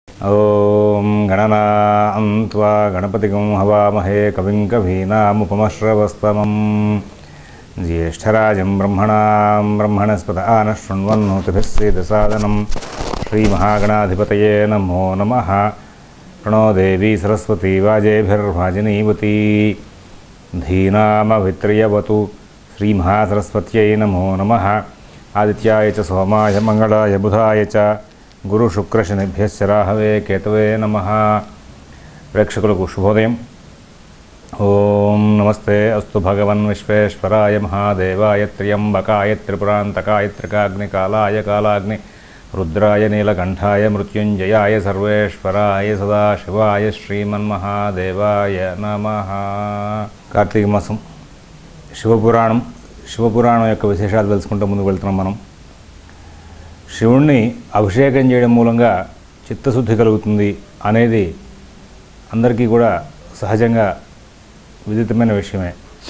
ॐ गणनां त्वा गणपतिगं हवामहे कविं कवीनामुपमश्रवस्तमं ज्येष्ठराजं ब्रह्मणां ब्रह्मणस्पत आनः शृण्वन्नोतिभिः सेदसादनं श्रीमहागणाधिपतये नमो नमः प्रणो देवी सरस्वती वाजेभिर्वाजिनीवती धीनामभित्र्यवतु श्रीमहासरस्वत्यै नमो नमः आदित्याय च सोमाय मङ्गलाय बुधाय च గురుశుక్రశనిభ్యశ్చ రాహవే కేతవే నమ ప్రేక్షకులకు శుభోదయం ఓం నమస్తే అస్తు భగవన్ విశ్వేశ్వరాయ మహాదేవాయ త్ర్యంబకాయ త్రిపురాంతకాయ త్రికాగ్నికాలాయ కాలాగ్ని రుద్రాయ నీలకంఠాయ మృత్యుంజయాయ సర్వేశ్వరాయ సదాశివాయ శ్రీమన్మహాదేవాయ నమ కార్తీక మాసం శివపురాణం శివపురాణం యొక్క విశేషాలు తెలుసుకుంటూ ముందుకు వెళ్తున్నాం మనం శివుణ్ణి అభిషేకం చేయడం మూలంగా చిత్తశుద్ధి కలుగుతుంది అనేది అందరికీ కూడా సహజంగా విదితమైన విషయమే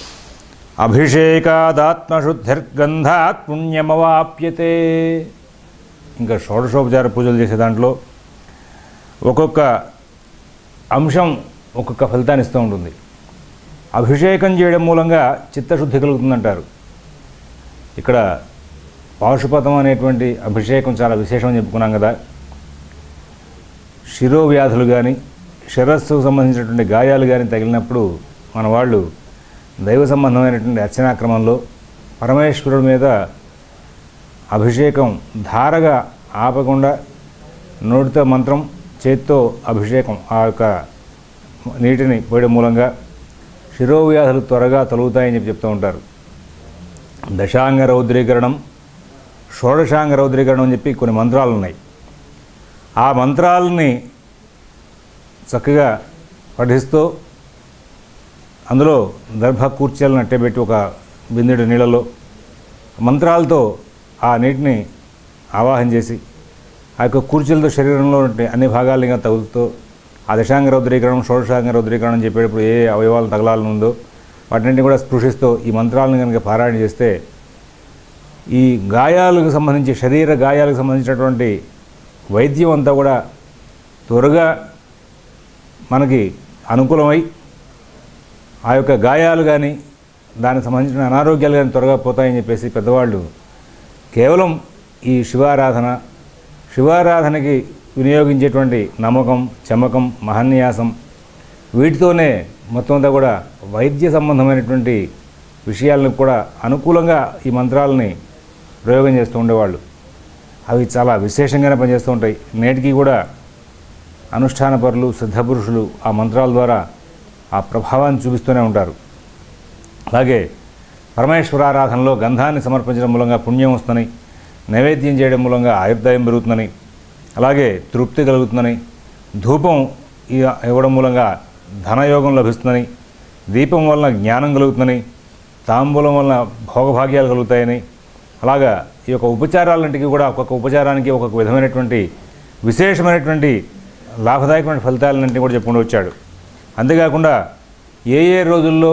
అభిషేకాదాత్మశుద్ధిర్గంధాత్ పుణ్యమవాప్యతే ఇంకా షోడశోపచార పూజలు చేసే దాంట్లో ఒక్కొక్క అంశం ఒక్కొక్క ఫలితాన్ని ఇస్తూ ఉంటుంది అభిషేకం చేయడం మూలంగా చిత్తశుద్ధి కలుగుతుందంటారు ఇక్కడ పాశుపతం అనేటువంటి అభిషేకం చాలా విశేషమని చెప్పుకున్నాం కదా శిరోవ్యాధులు కానీ శిరస్సుకు సంబంధించినటువంటి గాయాలు కానీ తగిలినప్పుడు మన వాళ్ళు దైవ సంబంధమైనటువంటి అర్చనాక్రమంలో పరమేశ్వరుడి మీద అభిషేకం ధారగా ఆపకుండా నోటితో మంత్రం చేత్తో అభిషేకం ఆ యొక్క నీటిని పోయడం మూలంగా శిరోవ్యాధులు త్వరగా తొలుగుతాయని చెప్పి చెప్తూ ఉంటారు దశాంగ రౌద్రీకరణం షోడశాంగ రౌద్రీకరణం అని చెప్పి కొన్ని మంత్రాలు ఉన్నాయి ఆ మంత్రాలని చక్కగా పఠిస్తూ అందులో దర్భ కూర్చాలను అట్టేపెట్టి ఒక బిందెడు నీళ్ళలో మంత్రాలతో ఆ నీటిని ఆవాహన చేసి ఆ యొక్క కూర్చీలతో శరీరంలో ఉండే అన్ని భాగాలను ఇంకా తగులుతూ ఆ దశాంగ రౌద్రీకరణం షోడశాంగ రౌద్రీకరణం చెప్పేటప్పుడు ఏ అవయవాలు తగలాలని ఉందో వాటిని కూడా స్పృశిస్తూ ఈ మంత్రాలను కనుక పారాయణ చేస్తే ఈ గాయాలకు సంబంధించి శరీర గాయాలకు సంబంధించినటువంటి వైద్యం అంతా కూడా త్వరగా మనకి అనుకూలమై ఆ యొక్క గాయాలు కానీ దానికి సంబంధించిన అనారోగ్యాలు కానీ త్వరగా పోతాయని చెప్పేసి పెద్దవాళ్ళు కేవలం ఈ శివారాధన శివారాధనకి వినియోగించేటువంటి నమ్మకం చమకం మహన్యాసం వీటితోనే మొత్తం అంతా కూడా వైద్య సంబంధమైనటువంటి విషయాలను కూడా అనుకూలంగా ఈ మంత్రాలని ప్రయోగం చేస్తూ ఉండేవాళ్ళు అవి చాలా విశేషంగానే పనిచేస్తూ ఉంటాయి నేటికి కూడా అనుష్ఠాన పరులు సిద్ధపురుషులు ఆ మంత్రాల ద్వారా ఆ ప్రభావాన్ని చూపిస్తూనే ఉంటారు అలాగే పరమేశ్వరారాధనలో గంధాన్ని సమర్పించడం మూలంగా పుణ్యం వస్తుందని నైవేద్యం చేయడం మూలంగా ఆయుర్దాయం పెరుగుతుందని అలాగే తృప్తి కలుగుతుందని ధూపం ఇ- ఇవ్వడం మూలంగా ధనయోగం లభిస్తుందని దీపం వలన జ్ఞానం కలుగుతుందని తాంబూలం వలన భోగభాగ్యాలు కలుగుతాయని అలాగా ఈ యొక్క ఉపచారాలంటికి కూడా ఒక్కొక్క ఉపచారానికి ఒక్కొక్క విధమైనటువంటి విశేషమైనటువంటి లాభదాయకమైన ఫలితాలన్నింటినీ కూడా చెప్పుకుంటూ వచ్చాడు అంతేకాకుండా ఏ ఏ రోజుల్లో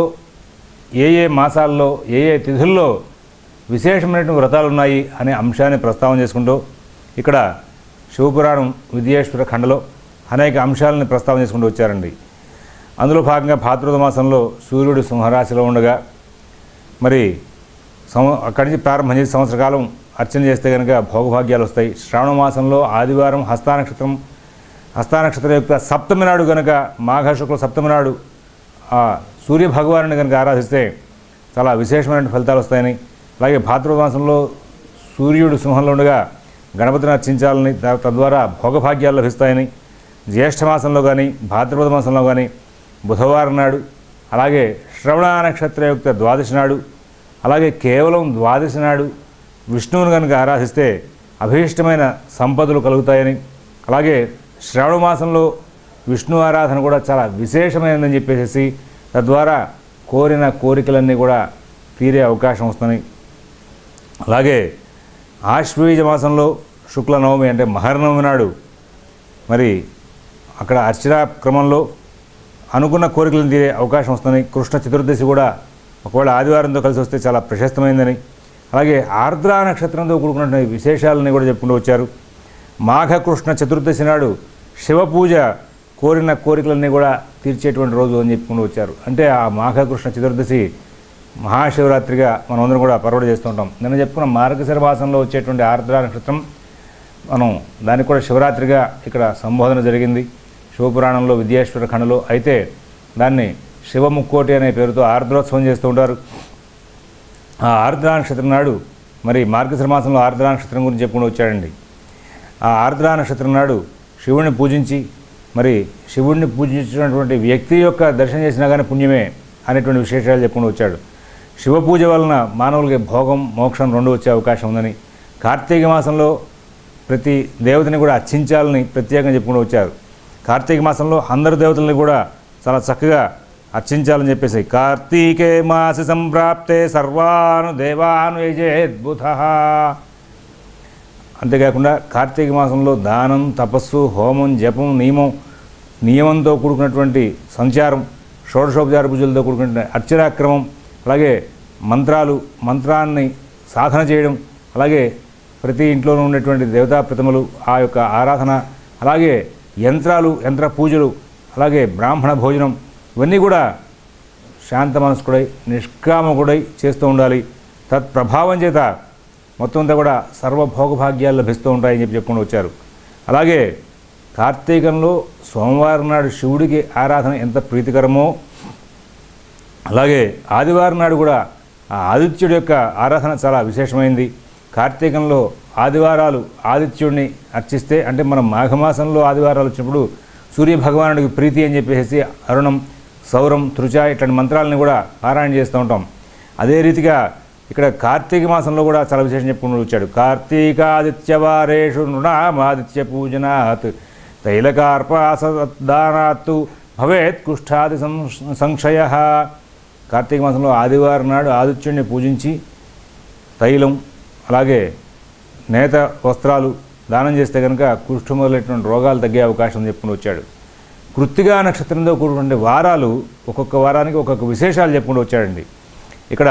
ఏ ఏ మాసాల్లో ఏ ఏ తిథుల్లో విశేషమైనటువంటి వ్రతాలు ఉన్నాయి అనే అంశాన్ని ప్రస్తావన చేసుకుంటూ ఇక్కడ శివపురాణం విద్యేశ్వర ఖండలో అనేక అంశాలను ప్రస్తావన చేసుకుంటూ వచ్చారండి అందులో భాగంగా భాద్రపద మాసంలో సూర్యుడు సింహరాశిలో ఉండగా మరి సం అక్కడి నుంచి ప్రారంభం చేసి సంవత్సర కాలం అర్చన చేస్తే కనుక భోగభాగ్యాలు వస్తాయి శ్రావణ మాసంలో ఆదివారం హస్తానక్షత్రం హస్తానక్షత్రం యొక్క సప్తమి నాడు కనుక మాఘ శుక్ల సప్తమి నాడు ఆ సూర్య భగవానుని కనుక ఆరాధిస్తే చాలా విశేషమైన ఫలితాలు వస్తాయని అలాగే భాద్రపద మాసంలో సూర్యుడు సింహంలో ఉండగా గణపతిని అర్చించాలని దా- తద్వారా భోగభాగ్యాలు లభిస్తాయని జ్యేష్ఠ మాసంలో కానీ భాద్రపద మాసంలో కానీ బుధవారం నాడు అలాగే శ్రవణ నక్షత్రయుక్త ద్వాదశి నాడు అలాగే కేవలం ద్వాదశి నాడు విష్ణువుని కనుక ఆరాధిస్తే అభీష్టమైన సంపదలు కలుగుతాయని అలాగే శ్రావణ మాసంలో విష్ణు ఆరాధన కూడా చాలా విశేషమైనదని చెప్పేసి తద్వారా కోరిన కోరికలన్నీ కూడా తీరే అవకాశం వస్తున్నాయి అలాగే ఆశ్వీజ మాసంలో శుక్ల నవమి అంటే మహర్నవమి నాడు మరి అక్కడ అర్చనా క్రమంలో అనుకున్న కోరికలను తీరే అవకాశం వస్తుంది కృష్ణ చతుర్దశి కూడా ఒకవేళ ఆదివారంతో కలిసి వస్తే చాలా ప్రశస్తమైందని అలాగే ఆర్ద్ర నక్షత్రంతో కూడుకున్నటువంటి విశేషాలని కూడా చెప్పుకుంటూ వచ్చారు మాఘ కృష్ణ చతుర్దశి నాడు శివ పూజ కోరిన కోరికలన్నీ కూడా తీర్చేటువంటి రోజు అని చెప్పుకుంటూ వచ్చారు అంటే ఆ మాఘకృష్ణ చతుర్దశి మహాశివరాత్రిగా మనం అందరం కూడా పర్వడ చేస్తూ ఉంటాం నిన్న చెప్పుకున్న మార్గశిర మాసంలో వచ్చేటువంటి ఆర్ద్ర నక్షత్రం మనం దానికి కూడా శివరాత్రిగా ఇక్కడ సంబోధన జరిగింది శివపురాణంలో విద్యేశ్వర ఖండలో అయితే దాన్ని శివముక్కోటి అనే పేరుతో ఆర్ద్రోత్సవం చేస్తూ ఉంటారు ఆ ఆర్ద్ర నక్షత్రం నాడు మరి మార్గశిర మాసంలో ఆర్ద్ర నక్షత్రం గురించి చెప్పుకుంటూ వచ్చాడండి ఆ ఆర్ద్ర నక్షత్రం నాడు శివుణ్ణి పూజించి మరి శివుణ్ణి పూజించినటువంటి వ్యక్తి యొక్క దర్శనం చేసినా కానీ పుణ్యమే అనేటువంటి విశేషాలు చెప్పుకుంటూ వచ్చాడు శివ పూజ వలన మానవులకి భోగం మోక్షం రెండు వచ్చే అవకాశం ఉందని కార్తీక మాసంలో ప్రతి దేవతని కూడా అర్చించాలని ప్రత్యేకంగా చెప్పుకుంటూ వచ్చారు కార్తీక మాసంలో అందరు దేవతల్ని కూడా చాలా చక్కగా అర్చించాలని చెప్పేసి కార్తీకే మాసి సంప్రాప్తే సర్వాను దేవాను యజేద్భుత అంతేకాకుండా కార్తీక మాసంలో దానం తపస్సు హోమం జపం నియమం నియమంతో కూడుకున్నటువంటి సంచారం షోడశోపచార పూజలతో కూడుకున్న అర్చనాక్రమం అలాగే మంత్రాలు మంత్రాన్ని సాధన చేయడం అలాగే ప్రతి ఇంట్లోనూ ఉండేటువంటి దేవతా ప్రతిమలు ఆ యొక్క ఆరాధన అలాగే యంత్రాలు యంత్ర పూజలు అలాగే బ్రాహ్మణ భోజనం ఇవన్నీ కూడా శాంత మనస్కుడై నిష్కామకుడై చేస్తూ ఉండాలి తత్ప్రభావం చేత మొత్తం అంతా కూడా సర్వభోగభాగ్యాలు లభిస్తూ ఉంటాయని చెప్పి చెప్పుకుంటూ వచ్చారు అలాగే కార్తీకంలో సోమవారం నాడు శివుడికి ఆరాధన ఎంత ప్రీతికరమో అలాగే ఆదివారం నాడు కూడా ఆ ఆదిత్యుడి యొక్క ఆరాధన చాలా విశేషమైంది కార్తీకంలో ఆదివారాలు ఆదిత్యుడిని అర్చిస్తే అంటే మనం మాఘమాసంలో ఆదివారాలు వచ్చినప్పుడు సూర్య భగవానుడికి ప్రీతి అని చెప్పేసి అరుణం సౌరం త్రుచ ఇట్లాంటి మంత్రాలని కూడా పారాయణ చేస్తూ ఉంటాం అదే రీతిగా ఇక్కడ కార్తీక మాసంలో కూడా చాలా విశేషం చెప్పుకుంటూ వచ్చాడు కార్తీకాదిత్యవారేషు నృణామాదిత్య పూజనాత్ తైలకార్పాసదానాత్తు భవేత్ కుష్ఠాది సం- సంశయ కార్తీక మాసంలో ఆదివారం నాడు ఆదిత్యుడిని పూజించి తైలం అలాగే నేత వస్త్రాలు దానం చేస్తే కనుక కుష్ఠు మొదలైనటువంటి రోగాలు తగ్గే అవకాశం ఉంది చెప్పుకుని వచ్చాడు కృత్తిగా నక్షత్రంతో కూడినటువంటి వారాలు ఒక్కొక్క వారానికి ఒక్కొక్క విశేషాలు చెప్పుకుంటూ వచ్చాడండి ఇక్కడ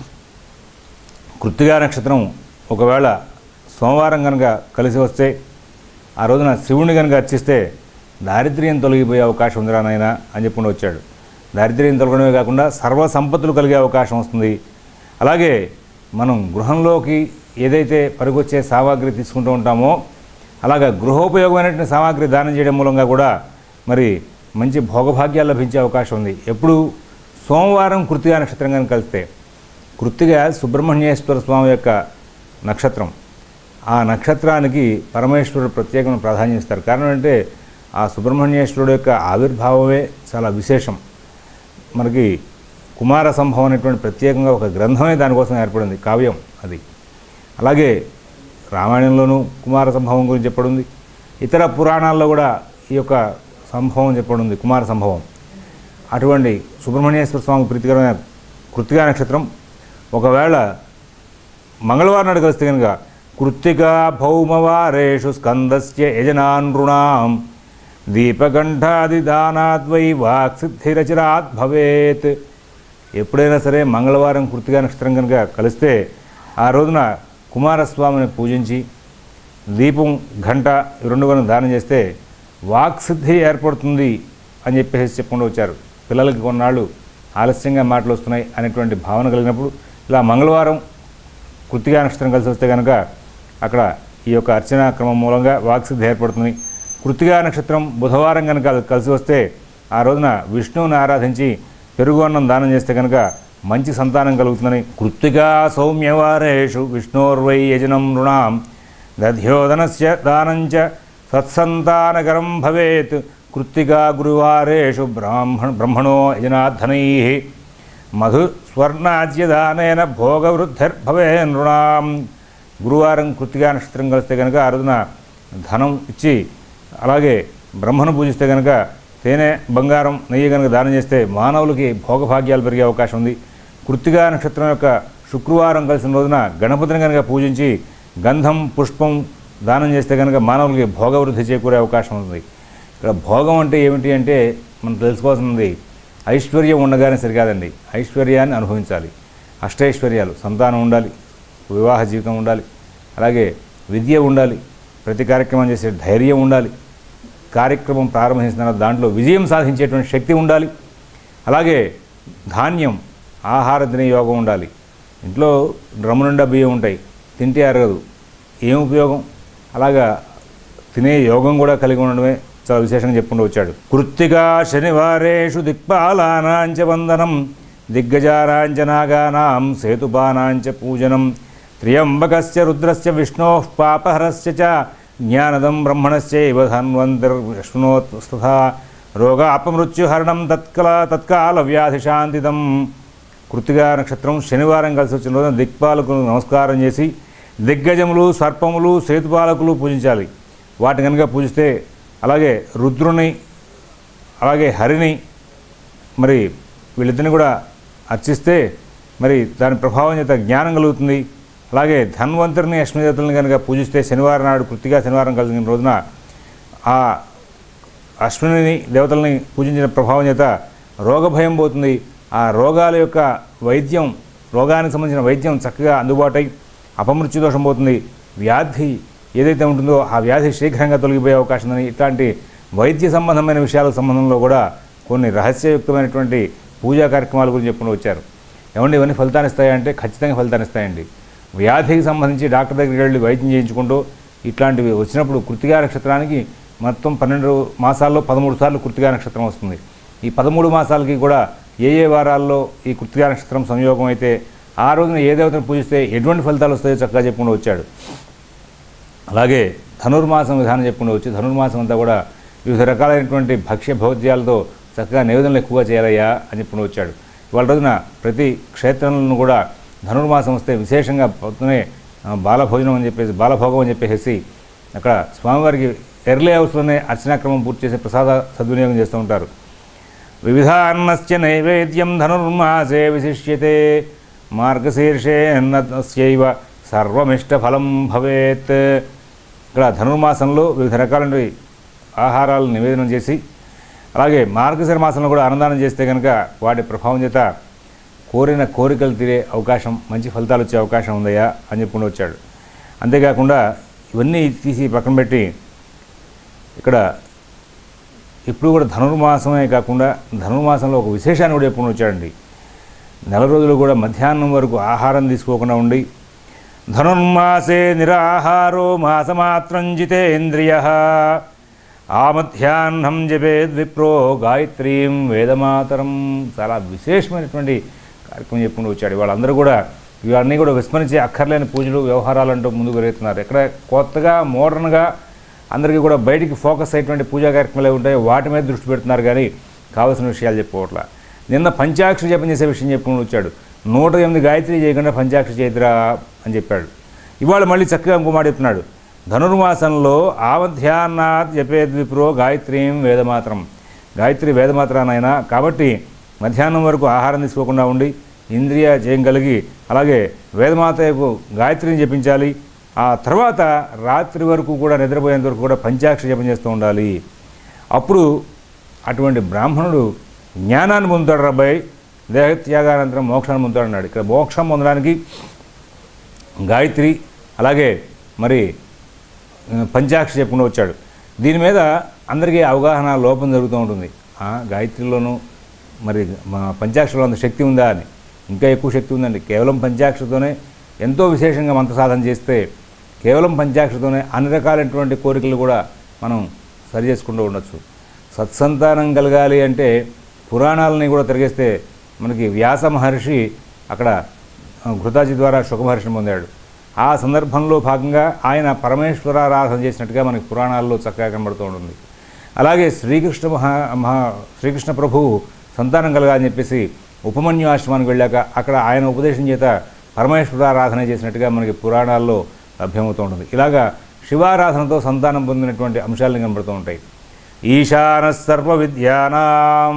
కృత్తిగా నక్షత్రం ఒకవేళ సోమవారం కనుక కలిసి వస్తే ఆ రోజున శివుని కనుక అర్చిస్తే దారిద్ర్యం తొలగిపోయే అవకాశం ఉందిరా నాయన అని చెప్పుకుంటూ వచ్చాడు దారిద్ర్యం తొలగడమే కాకుండా సర్వ సంపత్తులు కలిగే అవకాశం వస్తుంది అలాగే మనం గృహంలోకి ఏదైతే పనికొచ్చే సామాగ్రి తీసుకుంటూ ఉంటామో అలాగా గృహోపయోగమైనటువంటి సామాగ్రి దానం చేయడం మూలంగా కూడా మరి మంచి భోగభాగ్యాలు లభించే అవకాశం ఉంది ఎప్పుడు సోమవారం కృతిగా నక్షత్రం కనుక కలిస్తే కృత్తిగా సుబ్రహ్మణ్యేశ్వర స్వామి యొక్క నక్షత్రం ఆ నక్షత్రానికి పరమేశ్వరుడు ప్రత్యేకమైన ప్రాధాన్యం ఇస్తారు కారణం అంటే ఆ సుబ్రహ్మణ్యేశ్వరుడు యొక్క ఆవిర్భావమే చాలా విశేషం మనకి కుమార సంభవం అనేటువంటి ప్రత్యేకంగా ఒక గ్రంథమే దానికోసం ఏర్పడింది కావ్యం అది అలాగే రామాయణంలోనూ కుమార సంభవం గురించి చెప్పడుంది ఇతర పురాణాల్లో కూడా ఈ యొక్క సంభవం చెప్పడుంది కుమార సంభవం అటువంటి సుబ్రహ్మణ్యేశ్వర స్వామి ప్రీతికరమైన కృత్తికా నక్షత్రం ఒకవేళ మంగళవారం నాడు కలిస్తే కనుక కృత్తికా భౌమవారేషు స్కందస్య యజనానృణాం దీపగంఠాదిదానాద్వై వాక్సిద్ధిరచరాత్ భవేత్ ఎప్పుడైనా సరే మంగళవారం కృత్తికా నక్షత్రం కనుక కలిస్తే ఆ రోజున కుమారస్వామిని పూజించి దీపం గంట ఈ రెండు కనుక దానం చేస్తే వాక్సిద్ధి ఏర్పడుతుంది అని చెప్పేసి చెప్పుకుంటూ వచ్చారు పిల్లలకి కొన్నాళ్ళు ఆలస్యంగా మాటలు వస్తున్నాయి అనేటువంటి భావన కలిగినప్పుడు ఇలా మంగళవారం కృత్తికా నక్షత్రం కలిసి వస్తే కనుక అక్కడ ఈ యొక్క అర్చనా క్రమం మూలంగా వాక్సిద్ధి ఏర్పడుతుంది కృత్తికా నక్షత్రం బుధవారం కనుక అది కలిసి వస్తే ఆ రోజున విష్ణువుని ఆరాధించి పెరుగు అన్నం దానం చేస్తే కనుక మంచి సంతానం కలుగుతుందని కృత్తికా సౌమ్యవారేషు విష్ణోర్వై యజనం నృణాం దధ్యోదనస్య దానంచ సత్సంతానకరం భవేత్ కృత్తికా గురువారేషు బ్రాహ్మణ బ్రహ్మణో యజనాధనై మధు స్వర్ణాజ్యదానేన భోగవృద్ధిర్భవే నృణాం గురువారం కృత్తికా నక్షత్రం కలిస్తే కనుక ఆ రోజున ధనం ఇచ్చి అలాగే బ్రహ్మను పూజిస్తే కనుక తేనె బంగారం నెయ్యి కనుక దానం చేస్తే మానవులకి భోగభాగ్యాలు పెరిగే అవకాశం ఉంది కృత్తికా నక్షత్రం యొక్క శుక్రవారం కలిసిన రోజున గణపతిని కనుక పూజించి గంధం పుష్పం దానం చేస్తే కనుక మానవులకి భోగవృద్ధి చేకూరే అవకాశం ఉంది ఇక్కడ భోగం అంటే ఏమిటి అంటే మనం తెలుసుకోవాల్సింది ఐశ్వర్యం ఉండగానే సరికాదండి ఐశ్వర్యాన్ని అనుభవించాలి అష్టైశ్వర్యాలు సంతానం ఉండాలి వివాహ జీవితం ఉండాలి అలాగే విద్య ఉండాలి ప్రతి కార్యక్రమం చేసే ధైర్యం ఉండాలి కార్యక్రమం ప్రారంభించిన దాంట్లో విజయం సాధించేటువంటి శక్తి ఉండాలి అలాగే ధాన్యం ఆహార తినే యోగం ఉండాలి ఇంట్లో డ్రమ్ము నిండా బియ్యం ఉంటాయి తింటే అరగదు ఏం ఉపయోగం అలాగా తినే యోగం కూడా కలిగి ఉండడమే చాలా విశేషంగా చెప్పుకుంటూ వచ్చాడు కృత్తికా శనివారేషు దిక్పాలానాంచ వందనం దిగ్గజానాంచ నాగానాం సేతుపానాంచ పూజనం త్ర్యంబకస్య రుద్రస్య విష్ణో పాపహరస్య చ జ్ఞానదం బ్రహ్మణశ్చైవ ధన్వంతిర్విష్ణునోత్స్థా రోగాపమృత్యుహరణం తత్కల తత్కాల వ్యాధిశాంతిదం కృతిగా నక్షత్రం శనివారం కలిసి వచ్చిన రోజున దిక్పాలకులు నమస్కారం చేసి దిగ్గజములు సర్పములు సేతుపాలకులు పూజించాలి వాటిని కనుక పూజిస్తే అలాగే రుద్రుని అలాగే హరిని మరి వీళ్ళిద్దరిని కూడా అర్చిస్తే మరి దాని ప్రభావం చేత జ్ఞానం కలుగుతుంది అలాగే ధన్వంతరిని అశ్వదేవతలను కనుక పూజిస్తే శనివారం నాడు కృతిగా శనివారం కలిగిన రోజున ఆ అశ్విని దేవతల్ని పూజించిన ప్రభావం చేత రోగభయం పోతుంది ఆ రోగాల యొక్క వైద్యం రోగానికి సంబంధించిన వైద్యం చక్కగా అందుబాటై అపమృత్యు దోషం పోతుంది వ్యాధి ఏదైతే ఉంటుందో ఆ వ్యాధి శీఘ్రంగా తొలగిపోయే అవకాశం ఉందని ఇట్లాంటి వైద్య సంబంధమైన విషయాల సంబంధంలో కూడా కొన్ని రహస్యయుక్తమైనటువంటి పూజా కార్యక్రమాల గురించి చెప్పుకుంటూ వచ్చారు ఏమండి ఇవన్నీ ఫలితాన్ని ఇస్తాయంటే ఖచ్చితంగా ఫలితాన్ని ఇస్తాయండి వ్యాధికి సంబంధించి డాక్టర్ దగ్గరికి వెళ్ళి వైద్యం చేయించుకుంటూ ఇట్లాంటివి వచ్చినప్పుడు కృతిగా నక్షత్రానికి మొత్తం పన్నెండు మాసాల్లో పదమూడు సార్లు కృతిగా నక్షత్రం వస్తుంది ఈ పదమూడు మాసాలకి కూడా ఏ ఏ వారాల్లో ఈ కృతిగా నక్షత్రం సంయోగం అయితే ఆ రోజున ఏ దేవతను పూజిస్తే ఎటువంటి ఫలితాలు వస్తాయో చక్కగా చెప్పుకుంటూ వచ్చాడు అలాగే ధనుర్మాసం విధానం చెప్పుకుంటూ వచ్చి ధనుర్మాసం అంతా కూడా వివిధ రకాలైనటువంటి భక్ష్య భోజ్యాలతో చక్కగా నివేదనలు ఎక్కువగా చేయాలయ్యా అని చెప్పుకుంటూ వచ్చాడు ఇవాళ రోజున ప్రతి క్షేత్రంలో కూడా ధనుర్మాసం వస్తే విశేషంగా పొద్దునే ఆ, బాలభోజనం అని చెప్పేసి బాలభోగం అని చెప్పేసి అక్కడ స్వామివారికి ఎర్లీ హౌస్లోనే అర్చనాక్రమం పూర్తి చేసి ప్రసాద సద్వినియోగం చేస్తూ ఉంటారు వివిధాన్నస్య నైవేద్యం ధనుర్మాసే విశిష్యతే మార్గశీర్షేన్నస్యైవ సర్వమిష్టఫలం భవేత్ ఇక్కడ ధనుర్మాసంలో వివిధ రకాలైన ఆహారాలను నివేదనం చేసి అలాగే మార్గశిర మాసంలో కూడా అన్నదానం చేస్తే కనుక వాటి ప్రభావం చేత కోరిన కోరికలు తీరే అవకాశం మంచి ఫలితాలు వచ్చే అవకాశం ఉందయ్యా అని చెప్పుకుంటూ వచ్చాడు అంతేకాకుండా ఇవన్నీ తీసి పక్కన పెట్టి ఇక్కడ ఇప్పుడు కూడా ధనుర్మాసమే కాకుండా ధనుర్మాసంలో ఒక విశేషాన్ని కూడా చెప్పుకుని వచ్చాడండి నెల రోజులు కూడా మధ్యాహ్నం వరకు ఆహారం తీసుకోకుండా ఉండి ధనుర్మాసే నిరాహారో మాసమాత్రం జితేంద్రియ ఆ మధ్యాహ్నం జపేద్ విప్రో గాయత్రీం వేదమాతరం చాలా విశేషమైనటువంటి కార్యక్రమం చెప్పుకుంటూ వచ్చాడు వాళ్ళందరూ కూడా ఇవన్నీ కూడా విస్మరించే అక్కర్లేని పూజలు వ్యవహారాలు అంటూ ముందుకు పెరుగుతున్నారు ఎక్కడ కొత్తగా మోడర్న్గా అందరికీ కూడా బయటికి ఫోకస్ అయ్యేటువంటి పూజా కార్యక్రమాలు ఉంటాయో వాటి మీద దృష్టి పెడుతున్నారు కానీ కావాల్సిన విషయాలు చెప్పుకోవట్లా నిన్న పంచాక్షరి జపం చేసే విషయం చెప్పుకుని వచ్చాడు నూట ఎనిమిది గాయత్రి చేయకుండా పంచాక్షరి చేతురా అని చెప్పాడు ఇవాళ మళ్ళీ చక్కగా ఇంకో మాట చెప్తున్నాడు ధనుర్మాసంలో ఆమధ్యాన్నాత్ జపేద్ విప్రో గాయత్రీం వేదమాత్రం గాయత్రి వేదమాత్రానైనా కాబట్టి మధ్యాహ్నం వరకు ఆహారం తీసుకోకుండా ఉండి ఇంద్రియ జయం కలిగి అలాగే వేదమాతకు గాయత్రిని జపించాలి ఆ తర్వాత రాత్రి వరకు కూడా నిద్రపోయేంత వరకు కూడా పంచాక్షరి జపం చేస్తూ ఉండాలి అప్పుడు అటువంటి బ్రాహ్మణుడు జ్ఞానాన్ని పొందుతాడు రబ్బాయి దేహత్యాగానంతరం మోక్షాన్ని పొందుతాడు అన్నాడు ఇక్కడ మోక్షం పొందడానికి గాయత్రి అలాగే మరి ఆ, పంచాక్షరి చెప్పుకుంటూ వచ్చాడు దీని మీద అందరికీ అవగాహన లోపం జరుగుతూ ఉంటుంది ఆ, గాయత్రిలోనూ మరి మా పంచాక్షరిలో అంత శక్తి ఉందా అని ఇంకా ఎక్కువ శక్తి ఉందండి కేవలం పంచాక్షరితోనే ఎంతో విశేషంగా మంత్ర సాధన చేస్తే కేవలం పంచాక్షరితోనే అన్ని రకాలైనటువంటి కోరికలు కూడా మనం సరి చేసుకుంటూ ఉండొచ్చు సత్సంతానం కలగాలి అంటే పురాణాలని కూడా తిరిగేస్తే మనకి వ్యాస మహర్షి అక్కడ ఆ, ఘృతాచి ద్వారా సుఖమహర్షిని పొందాడు ఆ సందర్భంలో భాగంగా ఆయన పరమేశ్వరారాధన చేసినట్టుగా మనకి పురాణాల్లో చక్కగా కనబడుతూ ఉంటుంది అలాగే శ్రీకృష్ణ మహా మహా శ్రీకృష్ణ ప్రభువు సంతానం కలగాలని చెప్పేసి ఉపమన్యు ఆశ్రమానికి వెళ్ళాక అక్కడ ఆయన ఉపదేశం చేత పరమేశ్వరారాధన చేసినట్టుగా మనకి పురాణాల్లో లభ్యమవుతూ ఉంటుంది ఇలాగా శివారాధనతో సంతానం పొందినటువంటి అంశాలను కనబడుతూ ఉంటాయి ఈశాన సర్వ విద్యానాం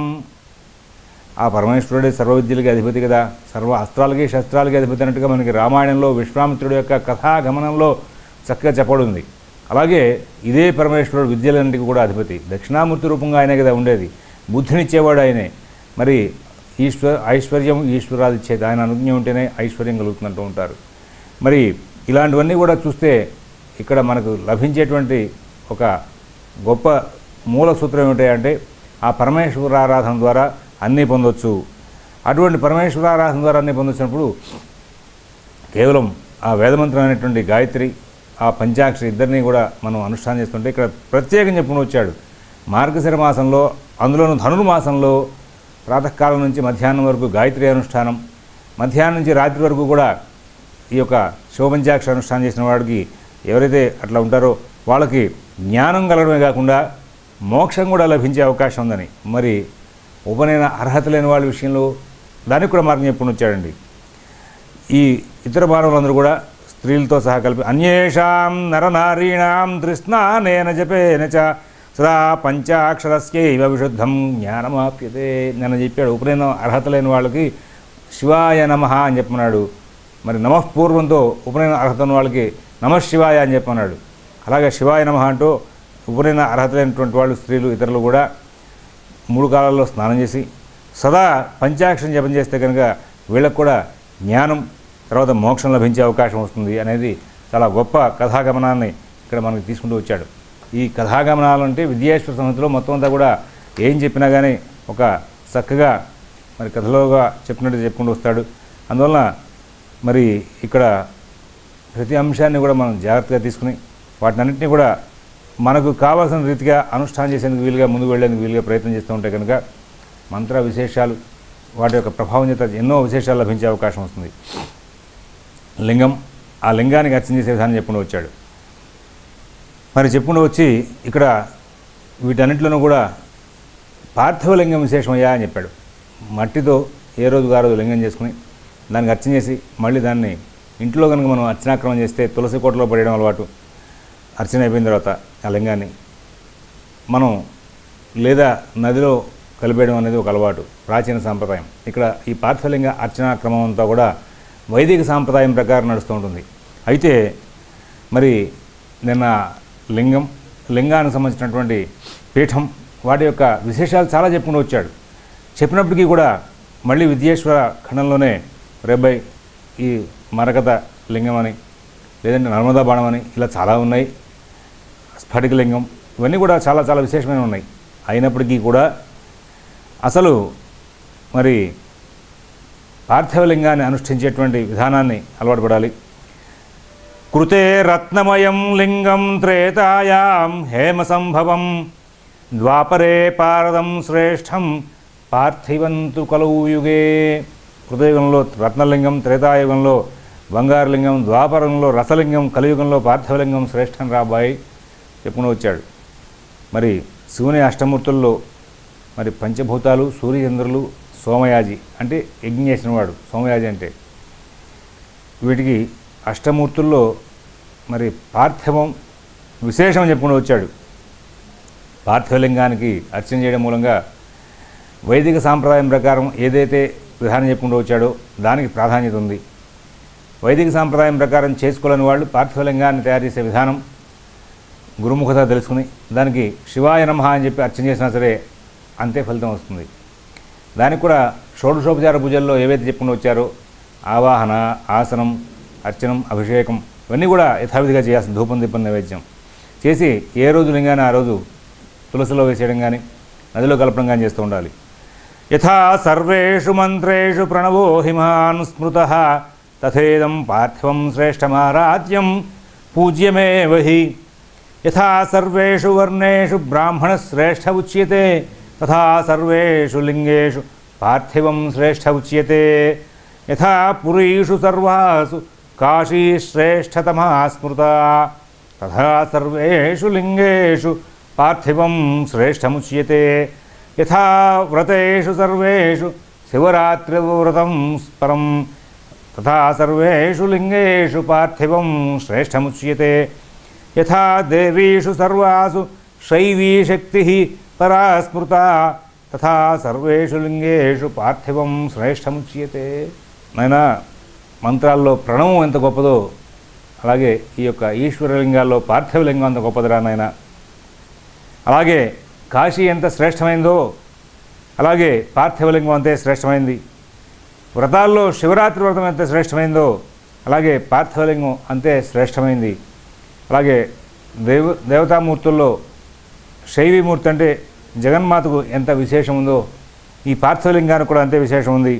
ఆ పరమేశ్వరుడే సర్వ విద్యలకి అధిపతి కదా సర్వ అస్త్రాలకి శస్త్రాలకి అధిపతి అన్నట్టుగా మనకి రామాయణంలో విశ్వామిత్రుడి యొక్క కథాగమనంలో చక్కగా చెప్పబడింది అలాగే ఇదే పరమేశ్వరుడు విద్యలన్నిటికీ కూడా అధిపతి దక్షిణామూర్తి రూపంగా ఆయనే కదా ఉండేది బుద్ధినిచ్చేవాడు ఆయనే మరి ఈశ్వర ఐశ్వర్యం ఈశ్వరాది ఇచ్చేది ఆయన అనుజ్ఞ ఉంటేనే ఐశ్వర్యం కలుగుతుందంటూ ఉంటారు మరి ఇలాంటివన్నీ కూడా చూస్తే ఇక్కడ మనకు లభించేటువంటి ఒక గొప్ప మూల సూత్రం ఏమిటి అంటే ఆ పరమేశ్వర ఆరాధన ద్వారా అన్నీ పొందొచ్చు అటువంటి పరమేశ్వర ఆరాధన ద్వారా అన్నీ పొందొచ్చినప్పుడు కేవలం ఆ వేదమంత్రం అనేటువంటి గాయత్రి ఆ పంచాక్షరి ఇద్దరిని కూడా మనం అనుష్ఠానం చేస్తుంటే ఇక్కడ ప్రత్యేకం చెప్పుకుని వచ్చాడు మార్గశిర మాసంలో అందులోనూ ధనుర్మాసంలో ప్రాతకాలం నుంచి మధ్యాహ్నం వరకు గాయత్రి అనుష్ఠానం మధ్యాహ్నం నుంచి రాత్రి వరకు కూడా ఈ యొక్క శివపంచాక్షరి అనుష్ఠానం చేసిన వాడికి ఎవరైతే అట్లా ఉంటారో వాళ్ళకి జ్ఞానం కలగడమే కాకుండా మోక్షం కూడా లభించే అవకాశం ఉందని మరి ఉపనయన అర్హత లేని వాళ్ళ విషయంలో దానికి కూడా మార్గం చెప్పుకుని వచ్చాడండి ఈ ఇతర మానవులందరూ కూడా స్త్రీలతో సహా కలిపి అన్యేషాం నరనారీణాం తృష్ణానేన జపేన చ సదా పంచాక్షరస్యైవ విశుద్ధం జ్ఞానమాప్యతే నేను చెప్పాడు ఉపనయనం అర్హత లేని వాళ్ళకి శివాయ నమ అని చెప్పన్నాడు మరి నమఃపూర్వంతో ఉపనయన అర్హత ఉన్న వాళ్ళకి నమ శివాయ అని చెప్పన్నాడు అలాగే శివాయ నమ అంటూ ఉపనయన అర్హత లేనటువంటి వాళ్ళు స్త్రీలు ఇతరులు కూడా మూడు కాలాల్లో స్నానం చేసి సదా పంచాక్షరం జపం చేస్తే కనుక వీళ్ళకు కూడా జ్ఞానం తర్వాత మోక్షం లభించే అవకాశం వస్తుంది అనేది చాలా గొప్ప కథాగమనాన్ని ఇక్కడ మనకి తీసుకుంటూ వచ్చాడు ఈ కథాగమనాలు అంటే విద్యేశ్వర సంహితలో మొత్తం అంతా కూడా ఏం చెప్పినా కానీ ఒక చక్కగా మరి కథలోగా చెప్పినట్టు చెప్పుకుంటూ వస్తాడు అందువలన మరి ఇక్కడ ప్రతి అంశాన్ని కూడా మనం జాగ్రత్తగా తీసుకుని వాటినన్నింటినీ కూడా మనకు కావాల్సిన రీతిగా అనుష్ఠానం చేసేందుకు వీలుగా ముందుకు వెళ్ళేందుకు వీలుగా ప్రయత్నం చేస్తూ ఉంటే కనుక మంత్ర విశేషాలు వాటి యొక్క ప్రభావం చేత ఎన్నో విశేషాలు లభించే అవకాశం వస్తుంది లింగం ఆ లింగానికి అర్చన చేసే విధానం చెప్పుకుంటూ వచ్చాడు మరి చెప్పుకుంటూ వచ్చి ఇక్కడ వీటన్నిటిలోనూ కూడా పార్థివ లింగం విశేషమయ్యా అని చెప్పాడు మట్టితో ఏ రోజు ఆ రోజు లింగం చేసుకుని దానికి అర్చన చేసి మళ్ళీ దాన్ని ఇంట్లో కనుక మనం అర్చనాక్రమం చేస్తే తులసి కోటలో పడేయడం అలవాటు అర్చన అయిపోయిన తర్వాత ఆ లింగాన్ని మనం లేదా నదిలో కలిపేయడం అనేది ఒక అలవాటు ప్రాచీన సాంప్రదాయం ఇక్కడ ఈ పార్థలింగ అర్చనా క్రమం అంతా కూడా వైదిక సాంప్రదాయం ప్రకారం నడుస్తూ ఉంటుంది అయితే మరి నిన్న లింగం లింగానికి సంబంధించినటువంటి పీఠం వాటి యొక్క విశేషాలు చాలా చెప్పుకుంటూ వచ్చాడు చెప్పినప్పటికీ కూడా మళ్ళీ విద్యేశ్వర ఖండంలోనే రేబాయ్ ఈ మరకత లింగం అని లేదంటే నర్మదా బాణం అని ఇలా చాలా ఉన్నాయి స్ఫటికలింగం ఇవన్నీ కూడా చాలా చాలా విశేషమైన ఉన్నాయి అయినప్పటికీ కూడా అసలు మరి పార్థివలింగాన్ని అనుష్ఠించేటువంటి విధానాన్ని అలవాటు పడాలి కృతే రత్నమయం లింగం త్రేతాయాం హేమ సంభవం ద్వాపరే పారదం శ్రేష్టం పార్థివంతు కలవు యుగే కృతయుగంలో రత్నలింగం త్రేతాయుగంలో బంగారు లింగం ద్వాపరంలో రసలింగం కలియుగంలో పార్థివలింగం శ్రేష్టం రాబాయి చెప్పుకుని వచ్చాడు మరి శివుని అష్టమూర్తుల్లో మరి పంచభూతాలు సూర్యచంద్రులు సోమయాజి అంటే యజ్ఞం చేసినవాడు సోమయాజి అంటే వీటికి అష్టమూర్తుల్లో మరి పార్థివం విశేషం చెప్పుకుని వచ్చాడు పార్థివలింగానికి అర్చన చేయడం మూలంగా వైదిక సాంప్రదాయం ప్రకారం ఏదైతే విధానం చెప్పుకుంటూ వచ్చాడో దానికి ప్రాధాన్యత ఉంది వైదిక సాంప్రదాయం ప్రకారం చేసుకోలేని వాళ్ళు పార్థివలింగాన్ని తయారు చేసే విధానం గురుముఖత తెలుసుకుని దానికి శివాయ నమః అని చెప్పి అర్చన చేసినా సరే అంతే ఫలితం వస్తుంది దానికి కూడా షోడశోపచార పూజల్లో ఏవైతే చెప్పుకుంటూ వచ్చారో ఆవాహన ఆసనం అర్చనం అభిషేకం ఇవన్నీ కూడా యథావిధిగా చేయాల్సిన ధూపం దీపం నైవేద్యం చేసి ఏ రోజు లింగాన్ని ఆ రోజు తులసిలో వేసేయడం కానీ నదిలో కలపడం కానీ చేస్తూ ఉండాలి యథా సర్వేషు మంత్రేషు ప్రణవో హిమాన్ స్మృత తథేదం పార్థివం శ్రేష్టమారాధ్యం పూజ్యమేవ హి యథా సర్వేషు వర్ణేషు బ్రాహ్మణశ్రేష్ఠ ఉచ్యతే తథా సర్వేషు లింగేషు పార్థివం శ్రేష్ఠ ఉచ్యతే యథా పురీషు సర్వాసు కాశీ శ్రేష్టతమా స్మృత తథా సర్వేషు లింగేషు పార్థివం శ్రేష్టముచ్యతే యథా వ్రతేషు సర్వేషు శివరాత్రివ్రతం పరం తథా సర్వేషు లింగేషు పార్థివం శ్రేష్టముచ్యతే యథా దేవీషు సర్వాసు శైవీ శక్తి పరా స్మృత తథా సర్వేషు లింగేషు పార్థివం శ్రేష్టముచ్యతే నాయన మంత్రాల్లో ప్రణవం ఎంత గొప్పదో అలాగే ఈ యొక్క ఈశ్వరలింగాల్లో పార్థివలింగం అంత గొప్పదిరా నాయన అలాగే కాశీ ఎంత శ్రేష్టమైందో అలాగే పార్థివలింగం అంతే శ్రేష్టమైంది వ్రతాల్లో శివరాత్రి వ్రతం ఎంత శ్రేష్టమైందో అలాగే పార్థివలింగం అంతే శ్రేష్టమైంది అలాగే దేవ దేవతామూర్తుల్లో శైవీమూర్తి అంటే జగన్మాతకు ఎంత విశేషం ఉందో ఈ పార్థివలింగానికి కూడా అంతే విశేషం ఉంది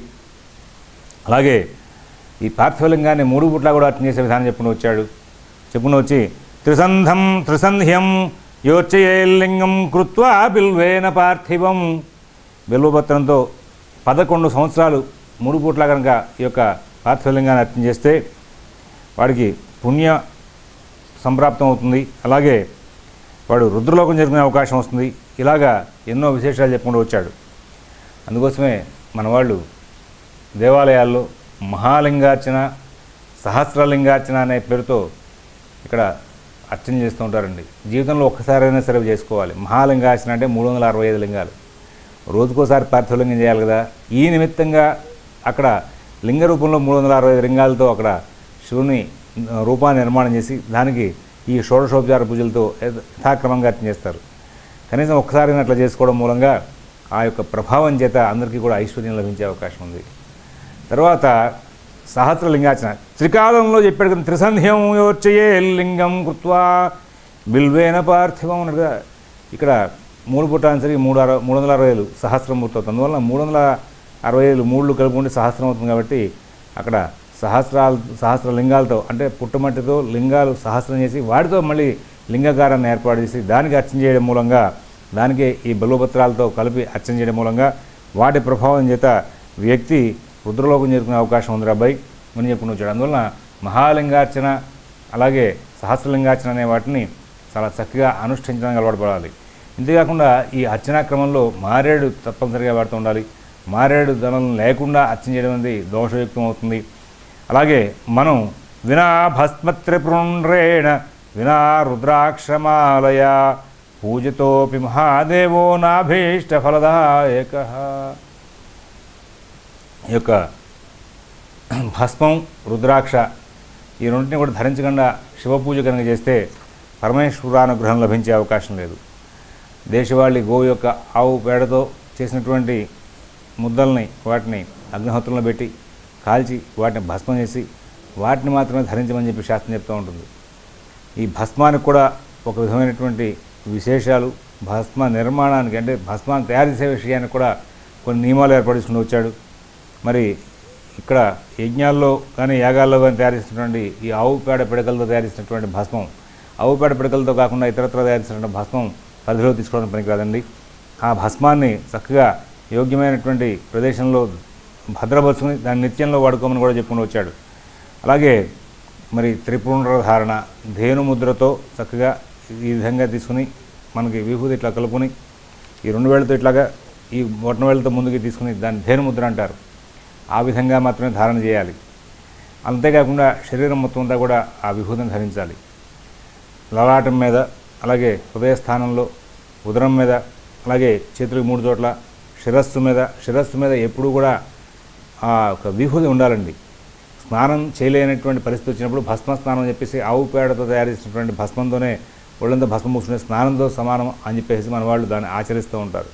అలాగే ఈ పార్థివలింగాన్ని మూడు పుట్ల కూడా అర్థం చేసే విధానం చెప్పుకుని వచ్చాడు చెప్పుకుని వచ్చి త్రిసంధం త్రిసంధ్యం యోచయేల్లింగం కృత్వా బిల్వేన పార్థివం బిల్వపత్రంతో పదకొండు సంవత్సరాలు మూడు పూట్ల కనుక ఈ యొక్క పార్థివలింగాన్ని అర్థం చేస్తే వాడికి పుణ్య సంప్రాప్తం అవుతుంది అలాగే వాడు రుద్రలోకం జరుపుకునే అవకాశం వస్తుంది ఇలాగా ఎన్నో విశేషాలు చెప్పుకుంటూ వచ్చాడు అందుకోసమే మన వాళ్ళు దేవాలయాల్లో మహాలింగార్చన సహస్రలింగార్చన అనే పేరుతో ఇక్కడ అర్చన చేస్తూ ఉంటారండి జీవితంలో ఒక్కసారైనా సరే చేసుకోవాలి మహాలింగార్చన అంటే మూడు వందల అరవై ఐదు లింగాలు రోజుకోసారి పార్థివలింగం చేయాలి కదా ఈ నిమిత్తంగా అక్కడ లింగ రూపంలో మూడు వందల అరవై ఐదు లింగాలతో అక్కడ శివుని ఆ, రూపాన్ని నిర్మాణం చేసి దానికి ఈ షోడశోపచార పూజలతో యథ- యథాక్రమంగా అర్చన చేస్తారు కనీసం ఒక్కసారి అట్లా చేసుకోవడం మూలంగా ఆ యొక్క ప్రభావం చేత అందరికీ కూడా ఐశ్వర్యం లభించే అవకాశం ఉంది తర్వాత సహస్రలింగాచన త్రికాలంలో చెప్పాడు కదా త్రిసంధ్యం యోచయే లింగం కృత్వా బిల్వేన పార్థివం అన్నట్టుగా ఇక్కడ మూడు పుట్టానికి మూడు అరవై మూడు వందల అరవై ఏళ్ళు సహస్రమూర్తి అవుతుంది అందువల్ల మూడు వందల అరవై ఏళ్ళు మూడు కలుపుకుంటే సహస్రం అవుతుంది కాబట్టి అక్కడ సహస్రాలు సహస్ర లింగాలతో అంటే పుట్టమట్టితో లింగాలు సహస్రం చేసి వాటితో మళ్ళీ లింగకారాన్ని ఏర్పాటు చేసి దానికి అర్చన చేయడం మూలంగా దానికే ఈ బలోపత్రాలతో కలిపి అర్చన చేయడం మూలంగా వాటి ప్రభావం చేత వ్యక్తి రుద్రలోకం చేరుకునే అవకాశం ఉంది అబ్బాయి అని చెప్పుకుని వచ్చాడు అందువలన మహాలింగార్చన అలాగే సహస్రలింగార్చన అనే వాటిని చాలా చక్కగా అనుష్ఠించడానికి అలవాటు పడాలి ఇంతేకాకుండా ఈ అర్చనా క్రమంలో మారేడు తప్పనిసరిగా వాడుతూ ఉండాలి మారేడు ధనం లేకుండా అర్చన చేయడం అనేది దోషయుక్తం అవుతుంది అలాగే మనం వినా భస్మత్రిపుండ్రేణ వినా రుద్రాక్షమాలయ పూజతోపి మహాదేవో నాభీష్ట ఫలదాయక ఈ యొక్క భస్మం రుద్రాక్ష ఈ రెండింటిని కూడా ధరించకుండా శివపూజ కనుక చేస్తే పరమేశ్వరానుగ్రహం లభించే అవకాశం లేదు దేశవాళి గోవు యొక్క ఆవు పేడతో చేసినటువంటి ముద్దల్ని వాటిని అగ్నిహోత్రంలో పెట్టి కాల్చి వాటిని భస్మం చేసి వాటిని మాత్రమే ధరించమని చెప్పి శాస్త్రం చెప్తూ ఉంటుంది ఈ భస్మానికి కూడా ఒక విధమైనటువంటి విశేషాలు భస్మ నిర్మాణానికి అంటే భస్మాన్ని తయారు చేసే విషయానికి కూడా కొన్ని నియమాలు ఏర్పడుచుకుంటూ వచ్చాడు మరి ఇక్కడ యజ్ఞాల్లో కానీ యాగాల్లో కానీ తయారు చేసినటువంటి ఈ ఆవు పేడ పిడకలతో తయారు చేసినటువంటి భస్మం ఆవు పేడ పిడకలతో కాకుండా ఇతరత్ర తయారు చేసినటువంటి భస్మం పరిధిలో తీసుకోవడం పనికిరాదండి ఆ భస్మాన్ని చక్కగా యోగ్యమైనటువంటి ప్రదేశంలో భద్రపరుచుకుని దాన్ని నిత్యంలో వాడుకోమని కూడా చెప్పుకుంటూ వచ్చాడు అలాగే మరి త్రిపుండ్ర ధారణ ధేను ముద్రతో చక్కగా ఈ విధంగా తీసుకుని మనకి విభూతి ఇట్లా కలుపుకొని ఈ రెండు వేళ్ళతో ఇట్లాగా ఈ బొట్టన వేళ్ళతో ముందుకి తీసుకుని దాన్ని ధేను ముద్ర అంటారు ఆ విధంగా మాత్రమే ధారణ చేయాలి అంతేకాకుండా శరీరం మొత్తం అంతా కూడా ఆ విభూతిని ధరించాలి లలాటం మీద అలాగే హృదయ స్థానంలో ఉదరం మీద అలాగే చేతులకు మూడు చోట్ల శిరస్సు మీద శిరస్సు మీద ఎప్పుడూ కూడా ఆ ఒక విభూతి ఉండాలండి స్నానం చేయలేనటువంటి పరిస్థితి వచ్చినప్పుడు భస్మ స్నానం అని చెప్పేసి ఆవు పేడతో తయారు చేసినటువంటి భస్మంతోనే ఒళ్ళంతా భస్మం పూసుకునే స్నానంతో సమానం అని చెప్పేసి మన వాళ్ళు దాన్ని ఆచరిస్తూ ఉంటారు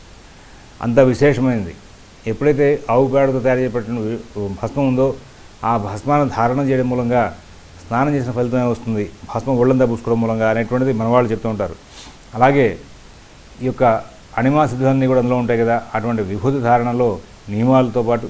అంత విశేషమైనది ఎప్పుడైతే ఆవు పేడతో తయారు చేయబడిన భస్మం ఉందో ఆ భస్మాన్ని ధారణ చేయడం మూలంగా స్నానం చేసిన ఫలితమే వస్తుంది భస్మం ఒళ్ళంతా పూసుకోవడం మూలంగా అనేటువంటిది మన వాళ్ళు చెప్తూ ఉంటారు అలాగే ఈ యొక్క అణిమా సిద్ధాన్ని కూడా అందులో ఉంటాయి కదా అటువంటి విభూతి ధారణలో నియమాలతో పాటు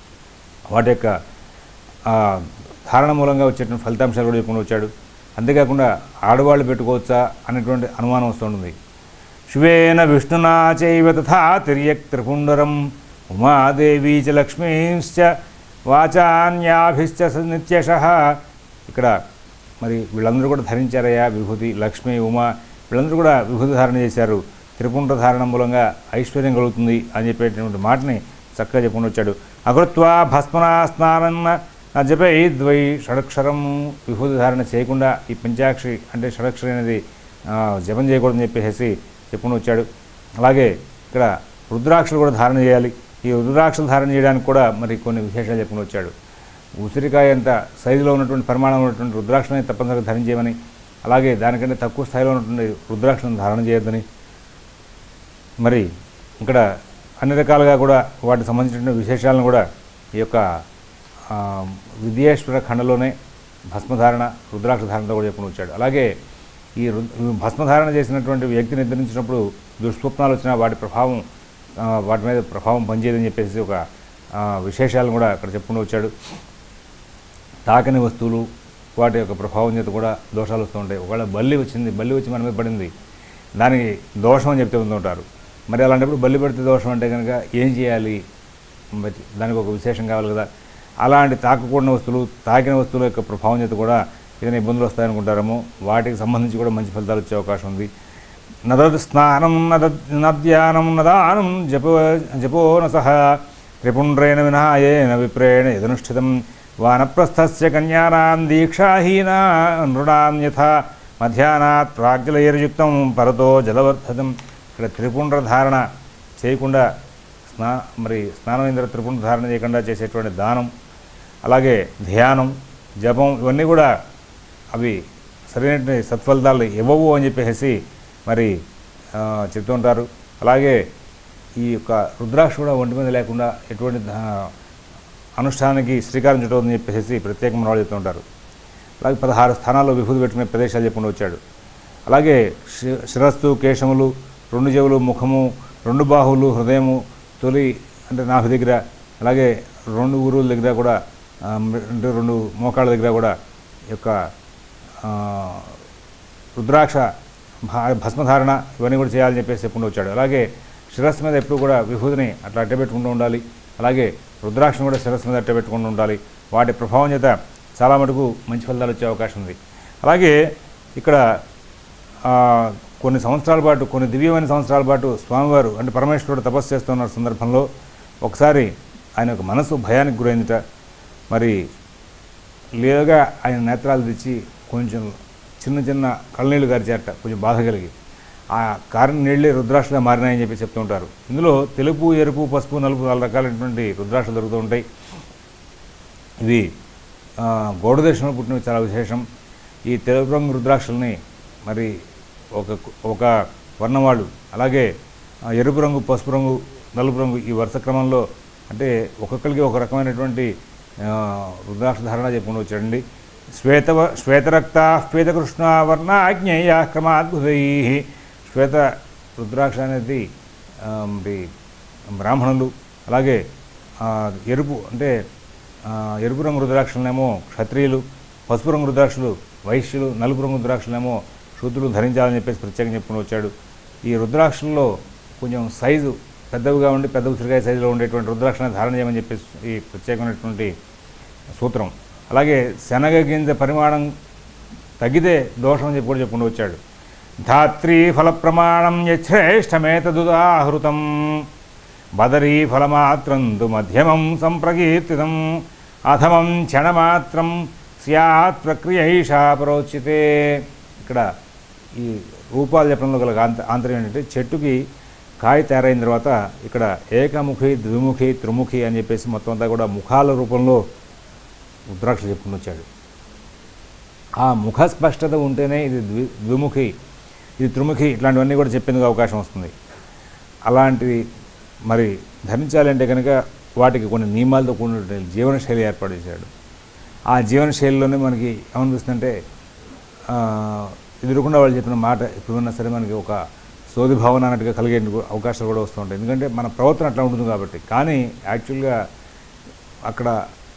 వాటి యొక్క ఆ, ధారణ మూలంగా వచ్చేటువంటి ఫలితాంశాలు కూడా చెప్పుకుంటూ వచ్చాడు అంతేకాకుండా ఆడవాళ్ళు పెట్టుకోవచ్చా అనేటువంటి అనుమానం వస్తుంటుంది శివేన విష్ణునా చైవ తథా తిర్యక్ త్రిపుండరం ఉమాదేవీ చ లక్ష్మీశ్చ వాచాన్యాభిశ్చ నిత్యశ ఇక్కడ మరి వీళ్ళందరూ కూడా ధరించారయ్యా విభూతి లక్ష్మి ఉమా వీళ్ళందరూ కూడా విభూతి ధారణ చేశారు త్రిపుండ్ర ధారణ మూలంగా ఐశ్వర్యం కలుగుతుంది అని చెప్పేటువంటి మాటని చక్కగా చెప్పుకుంటూ వచ్చాడు అకృత్వా భస్మనా స్నానం జపే ద్వై షడక్షరం విభూతి ధారణ చేయకుండా ఈ పంచాక్షి అంటే షడక్షరి అనేది ఆ, జపం చేయకూడదని చెప్పేసి చెప్పుకుంటూ వచ్చాడు అలాగే ఇక్కడ రుద్రాక్షలు కూడా ధారణ చేయాలి ఈ రుద్రాక్షలు ధారణ చేయడానికి కూడా మరి కొన్ని విశేషాలు చెప్పుకుని వచ్చాడు ఉసిరికాయ అంత సైజులో ఉన్నటువంటి పరిమాణంలో ఉన్నటువంటి రుద్రాక్షని తప్పనిసరిగా ధరించేయమని అలాగే దానికంటే తక్కువ స్థాయిలో ఉన్నటువంటి రుద్రాక్షలను ధారణ చేయొద్దని మరి ఇక్కడ అన్ని రకాలుగా కూడా వాటికి సంబంధించిన విశేషాలను కూడా ఈ యొక్క ఆ, విద్యేశ్వర ఖండలోనే భస్మధారణ రుద్రాక్ష ధారణతో కూడా చెప్పుకుని వచ్చాడు అలాగే ఈ రు- భస్మధారణ చేసినటువంటి వ్యక్తి నిద్రించినప్పుడు దుష్స్వప్నాలు వచ్చినా వాటి ప్రభావం ఆ, వాటి మీద ప్రభావం పనిచేయదని చెప్పేసి ఒక ఆ, విశేషాలను కూడా అక్కడ చెప్పుకుంటూ వచ్చాడు తాకని వస్తువులు వాటి యొక్క ప్రభావం చేత కూడా దోషాలు వస్తూ ఉంటాయి ఒకవేళ బల్లి వచ్చింది బల్లి వచ్చి మన మీద పడింది దానికి దోషం అని చెప్తూ ఉంటారు మరి అలాంటప్పుడు బల్లి పడితే దోషం అంటే కనుక ఏం చేయాలి మరి దానికి ఒక విశేషం కావాలి కదా అలాంటి తాకకూడని వస్తువులు తాకిన వస్తువుల యొక్క ప్రభావం చేత కూడా ఏదైనా ఇబ్బందులు వస్తాయనుకుంటారేమో వాటికి సంబంధించి కూడా మంచి ఫలితాలు వచ్చే అవకాశం ఉంది నదద్ స్నానం నద నద్యానం నదానం జపో జపో న సహ త్రిపుండ్రేణ వినాయేన విప్రేణ యదనుష్ఠితం వానప్రస్థస్య కన్యానాం దీక్షాహీనా నృణాం యథా మధ్యాహ్నాత్ ప్రాగ్జలైర్యుక్తం పరతో జలవర్ధతం ఇక్కడ త్రిపుండ్ర ధారణ చేయకుండా స్నా మరి స్నానం తర్వాత త్రిపుండ్ర ధారణ చేయకుండా చేసేటువంటి దానం అలాగే ధ్యానం జపం ఇవన్నీ కూడా అవి సరైన సత్ఫలితాలు ఇవ్వవు అని చెప్పేసి మరి ఆ, చెప్తూ ఉంటారు అలాగే ఈ యొక్క రుద్రాక్ష కూడా ఒంటి మీద లేకుండా ఎటువంటి ఆ, అనుష్ఠానానికి శ్రీకారం చుట్టవద్దని చెప్పేసి ప్రత్యేకమైన వాళ్ళు చెప్తూ ఉంటారు అలాగే పదహారు స్థానాల్లో విభూతి పెట్టుకునే ప్రదేశాలు చెప్పుకుంటూ వచ్చాడు అలాగే శి- శిరస్సు కేశములు రెండు చెవులు ముఖము రెండు బాహువులు హృదయము తొలి అంటే నాభి దగ్గర అలాగే రెండు ఊరుల దగ్గర కూడా ఆ, అంటే రెండు మోకాళ్ళ దగ్గర కూడా ఈ యొక్క ఆ, రుద్రాక్ష భా- భస్మధారణ ఇవన్నీ కూడా చేయాలని చెప్పేసి చెప్పుకుంటూ వచ్చాడు అలాగే శిరస్సు మీద ఎప్పుడు కూడా విభూతిని అట్లా అట్టబెట్టుకుంటూ ఉండాలి అలాగే రుద్రాక్షను కూడా శిరస్సు మీద అట్టబెట్టుకుంటూ ఉండాలి వాటి ప్రభావం చేత చాలా మటుకు మంచి ఫలితాలు వచ్చే అవకాశం ఉంది అలాగే ఇక్కడ ఆ, కొన్ని సంవత్సరాల పాటు కొన్ని దివ్యమైన సంవత్సరాల పాటు స్వామివారు అంటే పరమేశ్వరుడు తపస్సు చేస్తున్న సందర్భంలో ఒకసారి ఆయన యొక్క మనసు భయానికి గురైందిట మరి లేదుగా ఆయన నేత్రాలు తెచ్చి కొంచెం చిన్న చిన్న కళ్ళనీళ్ళు గారిచేట కొంచెం బాధ కలిగి ఆ కారణ నీళ్ళే రుద్రాక్షగా మారినాయని చెప్పి చెప్తూ ఉంటారు ఇందులో తెలుపు ఎరుపు పసుపు నలుపు నాలుగు రకాలైనటువంటి రుద్రాక్షలు దొరుకుతూ ఉంటాయి ఇవి ఆ, గౌడ దేశంలో పుట్టినవి చాలా విశేషం ఈ తెలుపు రంగు రుద్రాక్షల్ని మరి ఒక ఒక వర్ణం వాళ్ళు అలాగే ఆ, ఎరుపు రంగు పసుపు రంగు నలుపు రంగు ఈ వరుస క్రమంలో అంటే ఒక్కొక్కరికి ఒక రకమైనటువంటి ఆ, రుద్రాక్ష ధారణ చెప్పుకుంటూ వచ్చాడండి శ్వేత శ్వేతరక్త శ్వేతకృష్ణ వర్ణాజ్ఞేయ క్రమాద్భుతై శ్వేత రుద్రాక్ష అనేది ఆ, మరి బ్రాహ్మణులు అలాగే ఆ, ఎరుపు అంటే ఆ, ఎరుపు రంగు రుద్రాక్షలనేమో క్షత్రియులు పసుపు రంగు రుద్రాక్షలు వైశ్యులు నలుపు రంగు రుద్రాక్షలేమో శూద్రులు ధరించాలని చెప్పేసి ప్రత్యేకంగా చెప్పుకుని వచ్చాడు ఈ రుద్రాక్షల్లో కొంచెం సైజు పెద్దవిగా ఉండి పెద్ద ఉసిరికాయ సైజులో ఉండేటువంటి రుద్రాక్షలను ధారణ చేయమని చెప్పేసి ఈ ప్రత్యేకమైనటువంటి సూత్రం అలాగే శనగ గింజ పరిమాణం తగ్గితే దోషం అని చెప్పి కూడా చెప్పుకుంటూ వచ్చాడు ధాత్రీ ఫల ప్రమాణం యశ్రేష్టమేతదుదాహృతం బదరీ ఫలమాత్రం తు మధ్యమం సంప్రకీర్తితం అథమం క్షణమాత్రం స్యాత్ ప్రక్రియైషా ప్రోచితే ఇక్కడ ఈ రూపాలు చెప్పడంలో గల ఆంత ఆంతర్యం ఏంటంటే చెట్టుకి కాయ తయారైన తర్వాత ఇక్కడ ఏకముఖి ద్విముఖి త్రిముఖి అని చెప్పేసి మొత్తం అంతా కూడా ముఖాల రూపంలో రుద్రాక్షలు చెప్పుకుని వచ్చాడు ఆ ముఖ స్పష్టత ఉంటేనే ఇది ద్వి ద్విముఖి ఇది త్రిముఖి ఇట్లాంటివన్నీ కూడా చెప్పేందుకు అవకాశం వస్తుంది అలాంటివి మరి ధరించాలంటే కనుక వాటికి కొన్ని నియమాలతో కూడిన జీవనశైలి ఏర్పాటు చేశాడు ఆ జీవనశైలిలోనే మనకి ఏమనిపిస్తుందంటే ఆ, ఎదురుకుండా వాళ్ళు చెప్పిన మాట ఎప్పుడున్నా సరే మనకి ఒక సోది భావన అన్నట్టుగా కలిగే అవకాశాలు కూడా వస్తూ ఉంటాయి ఎందుకంటే మన ప్రవర్తన అట్లా ఉంటుంది కాబట్టి కానీ యాక్చువల్గా అక్కడ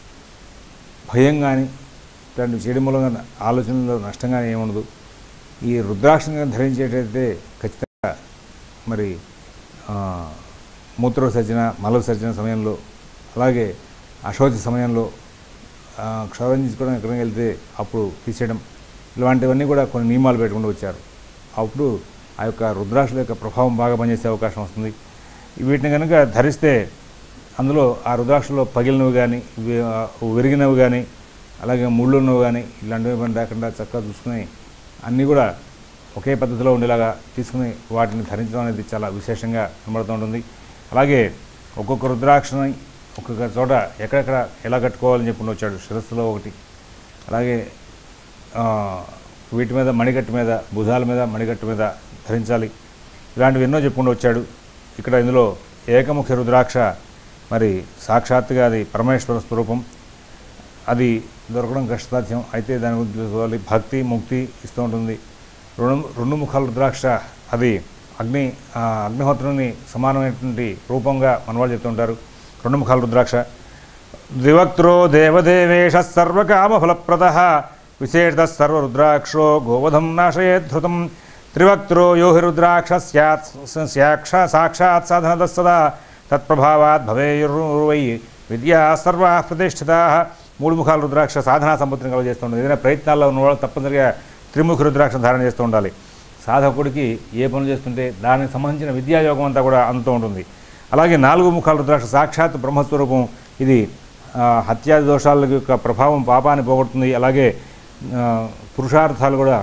భయం కానీ ఇట్లాంటి చేయడం మూలంగా ఆలోచనలో నష్టం కానీ ఏముండదు ఈ రుద్రాక్షను ధరించేటైతే ఖచ్చితంగా మరి ఆ, మూత్ర విసర్జన మల విసర్జన సమయంలో అలాగే అశోచ సమయంలో ఆ, క్షౌరం తీసుకోవడం ఎక్కడికి వెళ్తే అప్పుడు తీసేయడం ఇలాంటివన్నీ కూడా కొన్ని నియమాలు పెట్టుకుంటూ వచ్చారు అప్పుడు ఆ యొక్క రుద్రాక్షల యొక్క ప్రభావం బాగా పనిచేసే అవకాశం వస్తుంది వీటిని కనుక ధరిస్తే అందులో ఆ రుద్రాక్షలో పగిలినవి కానీ వి- ఆ, విరిగినవి కానీ అలాగే ముళ్ళు ఉన్నవి కానీ ఇలాంటివి ఏమైనా లేకుండా చక్కగా చూసుకుని అన్నీ కూడా ఒకే పద్ధతిలో ఉండేలాగా తీసుకుని వాటిని ధరించడం అనేది చాలా విశేషంగా కనబడుతూ ఉంటుంది అలాగే ఒక్కొక్క రుద్రాక్షని ఒక్కొక్క చోట ఎక్కడెక్కడ ఎలా కట్టుకోవాలని చెప్పుకుంటూ వచ్చాడు శిరస్సులో ఒకటి అలాగే ఆ, వీటి మీద మణికట్టు మీద భుజాల మీద మణికట్టు మీద ధరించాలి ఇలాంటివి ఎన్నో చెప్పుకుంటూ వచ్చాడు ఇక్కడ ఇందులో ఏకముఖ రుద్రాక్ష మరి సాక్షాత్తుగా అది పరమేశ్వర స్వరూపం అది దొరకడం కష్టసాధ్యం అయితే దాని గురించి తెలుసుకోవాలి భక్తి ముక్తి ఇస్తూ ఉంటుంది రెండు రెండు ముఖాల రుద్రాక్ష అది అగ్ని ఆ, అగ్నిహోత్రుని సమానమైనటువంటి రూపంగా మనవాళ్ళు చెప్తుంటారు రెండు ముఖాల రుద్రాక్ష ద్వివక్త్రో దేవదేవేశ సర్వకామఫలప్రద విశేషత సర్వరుద్రాక్షో గోవధం నాశయేద్ధృతం త్రివక్త్రో యో హి రుద్రాక్ష స్యాత్ స్యాక్ష సాక్షాత్ సాధనద సదా తత్ప్రభావాత్ భవేయుర్వై విద్యా సర్వా ప్రతిష్ఠితా మూడు ముఖాల రుద్రాక్ష సాధనా సంపత్తిని కలుగజేస్తుంటుంది ఏదైనా ప్రయత్నాల్లో ఉన్నవాళ్ళు తప్పనిసరిగా త్రిముఖ రుద్రాక్ష ధారణ చేస్తూ ఉండాలి సాధకుడికి ఏ పనులు చేస్తుంటే దానికి సంబంధించిన విద్యాయోగం అంతా కూడా అందుతూ ఉంటుంది అలాగే నాలుగు ముఖాల రుద్రాక్ష సాక్షాత్ బ్రహ్మస్వరూపం ఇది ఆ, హత్యాది దోషాల యొక్క ప్రభావం పాపాన్ని పోగొడుతుంది అలాగే ఆ, పురుషార్థాలు కూడా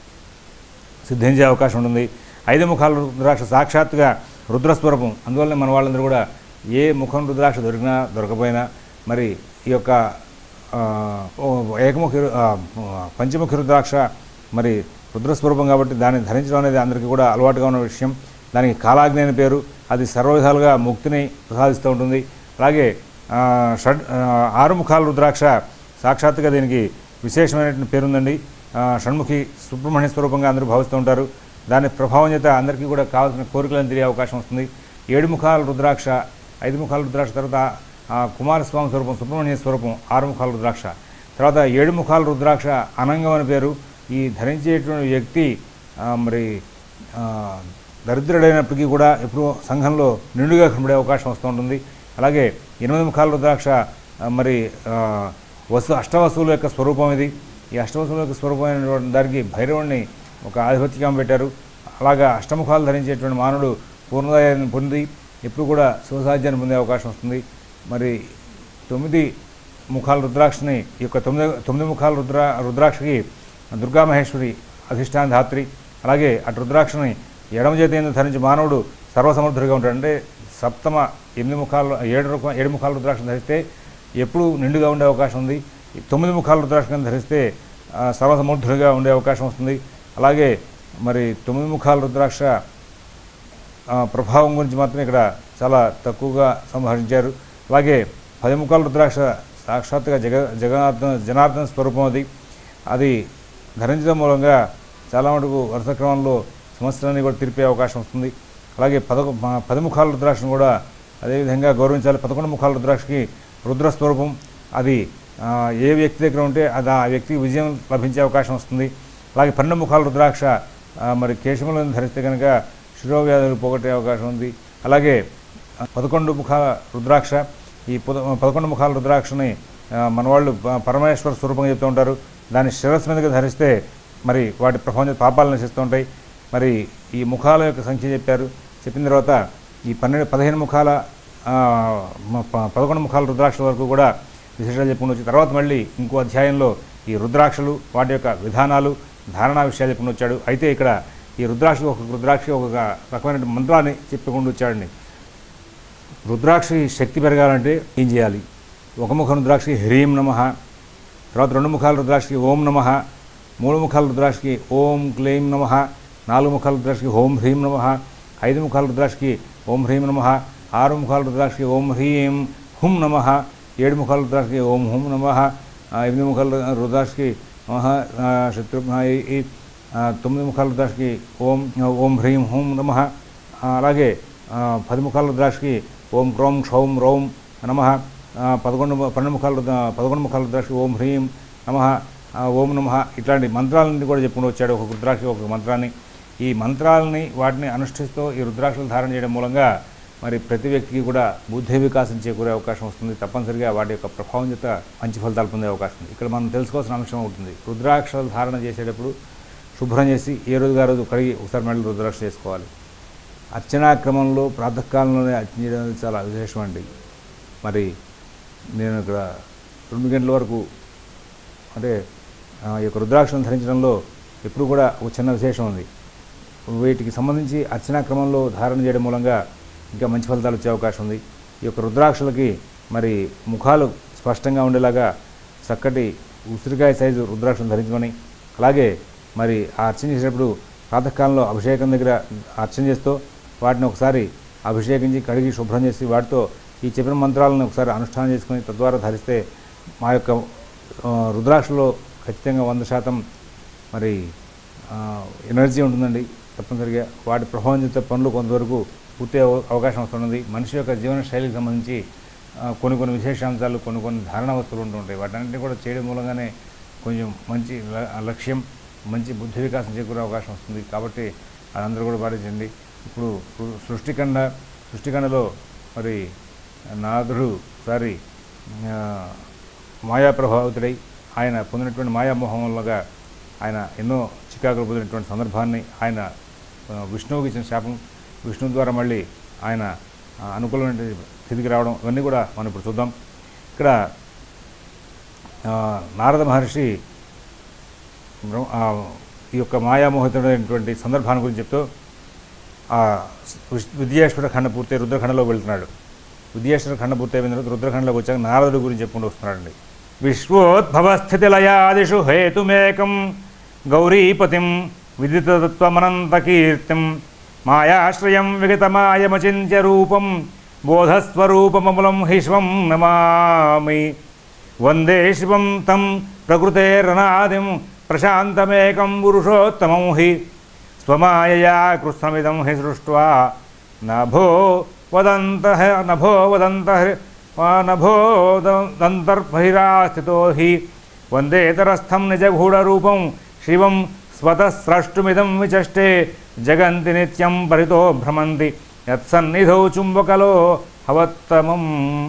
సిద్ధించే అవకాశం ఉంటుంది ఐదు ముఖాల రుద్రాక్ష సాక్షాత్తుగా రుద్రస్వరూపం అందువల్ల మన వాళ్ళందరూ కూడా ఏ ముఖం రుద్రాక్ష దొరికినా దొరకపోయినా మరి ఈ యొక్క ఆ, ఓ ఏకముఖి రు- ఆ, పంచముఖి రుద్రాక్ష మరి రుద్రస్వరూపం కాబట్టి దాన్ని ధరించడం అనేది అందరికీ కూడా అలవాటుగా ఉన్న విషయం దానికి కాలాగ్ని అనే పేరు అది సర్వ విధాలుగా ముక్తిని ప్రసాదిస్తూ ఉంటుంది అలాగే ఆ, షడ్ ఆ, ఆరు ముఖాల రుద్రాక్ష సాక్షాత్తుగా దీనికి విశేషమైనటువంటి పేరుందండి ఆ, షణ్ముఖి సుబ్రహ్మణ్య స్వరూపంగా అందరూ భావిస్తూ ఉంటారు దాని ప్రభావం చేత అందరికీ కూడా కావాల్సిన కోరికలను తెలియ అవకాశం వస్తుంది ఏడు ముఖాల రుద్రాక్ష ఐదు ముఖాల రుద్రాక్ష తర్వాత ఆ, కుమారస్వామి స్వరూపం సుబ్రహ్మణ్య స్వరూపం ఆరు ముఖాల రుద్రాక్ష తర్వాత ఏడు ముఖాల రుద్రాక్ష అనంగం అని పేరు ఈ ధరించేటువంటి వ్యక్తి ఆ, మరి ఆ, దరిద్రుడైనప్పటికీ కూడా ఎప్పుడూ సంఘంలో నిండుగా కనబడే అవకాశం వస్తూ ఉంటుంది అలాగే ఎనిమిది ముఖాల రుద్రాక్ష ఆ, మరి ఆ, వస్తు అష్టవస్తువుల యొక్క స్వరూపం ఇది ఈ అష్టవస్తువుల యొక్క స్వరూపమైనటువంటి దానికి భైరవుణ్ణి ఒక ఆధిపత్యంగా పెట్టారు అలాగా అష్టముఖాలు ధరించేటువంటి మానవుడు పూర్ణోదయాన్ని పొంది ఎప్పుడు కూడా శివసాధ్యాన్ని పొందే అవకాశం వస్తుంది మరి తొమ్మిది ముఖాల రుద్రాక్షని ఈ యొక్క తొమ్మిది తొమ్మిది ముఖాల రుద్రా రుద్రాక్షకి దుర్గామహేశ్వరి అధిష్టాన ధాత్రి అలాగే అటు రుద్రాక్షని ఎడమ చేతి ధరించి మానవుడు సర్వసమర్థుడిగా ఉంటాడు అంటే సప్తమ ఎనిమిది ముఖాలు ఏడు రూప ఏడు ముఖాల రుద్రాక్ష ధరిస్తే ఎప్పుడు నిండుగా ఉండే అవకాశం ఉంది ఈ తొమ్మిది ముఖాల రుద్రాక్షను ధరిస్తే ఆ, సర్వసమర్థుడిగా ఉండే అవకాశం వస్తుంది అలాగే మరి తొమ్మిది ముఖాల రుద్రాక్ష ఆ, ప్రభావం గురించి మాత్రం ఇక్కడ చాలా తక్కువగా సంహరించారు అలాగే పది ముఖాల రుద్రాక్ష సాక్షాత్తుగా జగ జగన్నాథ జనార్దన స్వరూపం అది అది ధరించడం మూలంగా చాలా మటుకు వరుస క్రమంలో సమస్యలన్నీ కూడా తీర్పే అవకాశం వస్తుంది అలాగే పదకొ ప- పది ముఖాల రుద్రాక్షను కూడా అదేవిధంగా గౌరవించాలి పదకొండు ముఖాల రుద్రాక్షకి రుద్ర స్వరూపం అది ఆ, ఏ వ్యక్తి దగ్గర ఉంటే అది ఆ వ్యక్తికి విజయం లభించే అవకాశం వస్తుంది అలాగే పన్నెండు ముఖాల రుద్రాక్ష ఆ, మరి కేశములను ధరిస్తే కనుక శిరోవ్యాధులు పోగొట్టే అవకాశం ఉంది అలాగే ఆ, పదకొండు ముఖాల రుద్రాక్ష ఈ పద పదకొండు ముఖాల రుద్రాక్షని ఆ, మన వాళ్ళు ప- పరమేశ్వర స్వరూపంగా చెప్తూ ఉంటారు దాన్ని శిరస్సు మీదగా ధరిస్తే మరి వాటి ప్రభావం పాపాలు నశిస్తూ ఉంటాయి మరి ఈ ముఖాల యొక్క సంఖ్య చెప్పారు చెప్పిన తర్వాత ఈ పన్నెండు పదిహేను ముఖాల ఆ, మ- ప- పదకొండు ముఖాల రుద్రాక్షల వరకు కూడా విశేషాలు చెప్పుకుని వచ్చి తర్వాత మళ్ళీ ఇంకో అధ్యాయంలో ఈ రుద్రాక్షలు వాటి యొక్క విధానాలు ధారణా విషయాలు చెప్పుకుని వచ్చాడు అయితే ఇక్కడ ఈ రుద్రాక్ష ఒక రుద్రాక్ష ఒక రకమైన మంత్రాన్ని చెప్పుకుంటూ వచ్చాడండి రుద్రాక్షకి శక్తి పెరగాలంటే ఏం చేయాలి ఒక ముఖం రుద్రాక్షకి హ్రీం నమ తర్వాత రెండు ముఖాల రుద్రాక్షకి ఓం నమ మూడు ముఖాల రుద్రాక్షకి ఓం క్లీం నమ నాలుగు ముఖాల రుద్రాక్షకి ఓం హ్రీం నమ ఐదు ముఖాల రుద్రాక్షకి ఓం హ్రీం నమ ఆరు ముఖాల రుద్రాక్షకి ఓం హ్రీం హుం నమ ఏడు ముఖాల రుద్రాక్షకి ఓం హుం నమ ఎనిమిది ముఖాల రుద్రాక్షకి నమ శత్రు ఈ ఆ, తొమ్మిది ముఖాల రుద్రాక్షకి ఓం ఓం హ్రీం హుం నమ అలాగే ఆ, పది ముఖాల రుద్రాక్షకి ఓం క్రోం క్షౌం రౌం నమ పదకొండు ము- పన్నెండు ముఖాల రుద్ర- పదకొండు ముఖాల రుద్రాక్షకి ఓం హ్రీం నమ ఓం నమ ఇట్లాంటి మంత్రాలన్నీ కూడా చెప్పుకుంటూ వచ్చాడు ఒక రుద్రాక్షి ఒక మంత్రాన్ని ఈ మంత్రాలని వాటిని అనుష్ఠిస్తూ ఈ రుద్రాక్షలు ధారణ చేయడం మూలంగా మరి ప్రతి వ్యక్తికి కూడా బుద్ధి వికాసం చేకూరే అవకాశం వస్తుంది తప్పనిసరిగా వాటి యొక్క ప్రభావం చేత మంచి ఫలితాలు పొందే అవకాశం ఉంది ఇక్కడ మనం తెలుసుకోవాల్సిన అంశం ఉంటుంది రుద్రాక్షలు ధారణ చేసేటప్పుడు శుభ్రం చేసి ఏ రోజుగా రోజు కడిగి ఒకసారి మళ్ళీ రుద్రాక్ష చేసుకోవాలి అర్చనా క్రమంలో ప్రాతకాలంలోనే అర్చన చేయడం అనేది చాలా విశేషం అండి మరి నేను ఇక్కడ రెండు గంటల వరకు అంటే ఆ ఈ యొక్క రుద్రాక్షను ధరించడంలో ఎప్పుడు కూడా ఒక చిన్న విశేషం ఉంది వీటికి సంబంధించి అర్చనా క్రమంలో ధారణ చేయడం మూలంగా ఇంకా మంచి ఫలితాలు వచ్చే అవకాశం ఉంది ఈ యొక్క రుద్రాక్షలకి మరి ముఖాలు స్పష్టంగా ఉండేలాగా చక్కటి ఉసిరికాయ సైజు రుద్రాక్షను ధరించమని అలాగే మరి ఆ అర్చన చేసేటప్పుడు ప్రాతకాలంలో అభిషేకం దగ్గర అర్చన చేస్తూ వాటిని ఒకసారి అభిషేకించి కడిగి శుభ్రం చేసి వాటితో ఈ చెప్పిన మంత్రాలను ఒకసారి అనుష్ఠానం చేసుకొని తద్వారా ధరిస్తే మా యొక్క ఆ, రుద్రాక్షలో ఖచ్చితంగా వంద శాతం మరి ఆ, ఎనర్జీ ఉంటుందండి తప్పనిసరిగా వాటి ప్రభావం చేత పనులు కొంతవరకు పూర్తి అవ- అవకాశం వస్తున్నది మనిషి యొక్క జీవన శైలికి సంబంధించి ఆ, కొన్ని కొన్ని విశేషాంశాలు కొన్ని కొన్ని ధారణ వస్తువులు ఉంటూ ఉంటాయి వాటన్నింటినీ కూడా చేయడం మూలంగానే కొంచెం మంచి ల- లక్ష్యం మంచి బుద్ధి వికాసం చేకూరే అవకాశం వస్తుంది కాబట్టి అదందరూ కూడా పాటించండి ఇప్పుడు సృ- సృష్టికండ సృష్టికండలో మరి నాథుడు సారి ఆ, మాయా ప్రభావితుడై ఆయన పొందినటువంటి మాయామోహం వల్లగా ఆయన ఎన్నో చికాకులు పొందినటువంటి సందర్భాన్ని ఆయన ఆ, విష్ణువుకి ఇచ్చిన శాపం విష్ణువు ద్వారా మళ్ళీ ఆయన ఆ, అనుకూలమైన స్థితికి రావడం ఇవన్నీ కూడా మనం ఇప్పుడు చూద్దాం ఇక్కడ ఆ, నారద మహర్షి బ్రహ్మ- ఆ, ఈ యొక్క మాయామోహితుడైనటువంటి సందర్భాన్ని గురించి చెప్తూ ఆ విశ్- విద్యేశ్వర ఖండ పూర్తి రుద్రఖండలో వెళ్తున్నాడు విద్యేశ్వర ఖండ పూర్తి అయిన తర్వాత రుద్రఖండలోకి వచ్చాక నారదుడి గురించి చెప్పుకుంటూ వస్తున్నాడండి విశ్వోద్భవస్థితిలయాదిషు హేతుమేకం గౌరీపతిం విదితత్వమనంతకీర్తిం మాయాశ్రయం విగతమాయమచింత్య రూపం బోధస్వరూపమములం హిష్వం నమామి వందే శివం తం ప్రకృతేరనాదిం ప్రశాంతమేకం పురుషోత్తమం హి స్వమాయయా కృష్ణమిదం హి సృష్ట్వా నభో వదంత నభో వదంత నభో దంతర్బహిరాస్థితో హి వందేతరస్థం నిజగూఢరూపం శివం స్వతః స్రష్టుమిదం విచష్టే జగంతి నిత్యం పరితో భ్రమంతి యత్సన్నిధౌ చుంబకలో హవత్తమం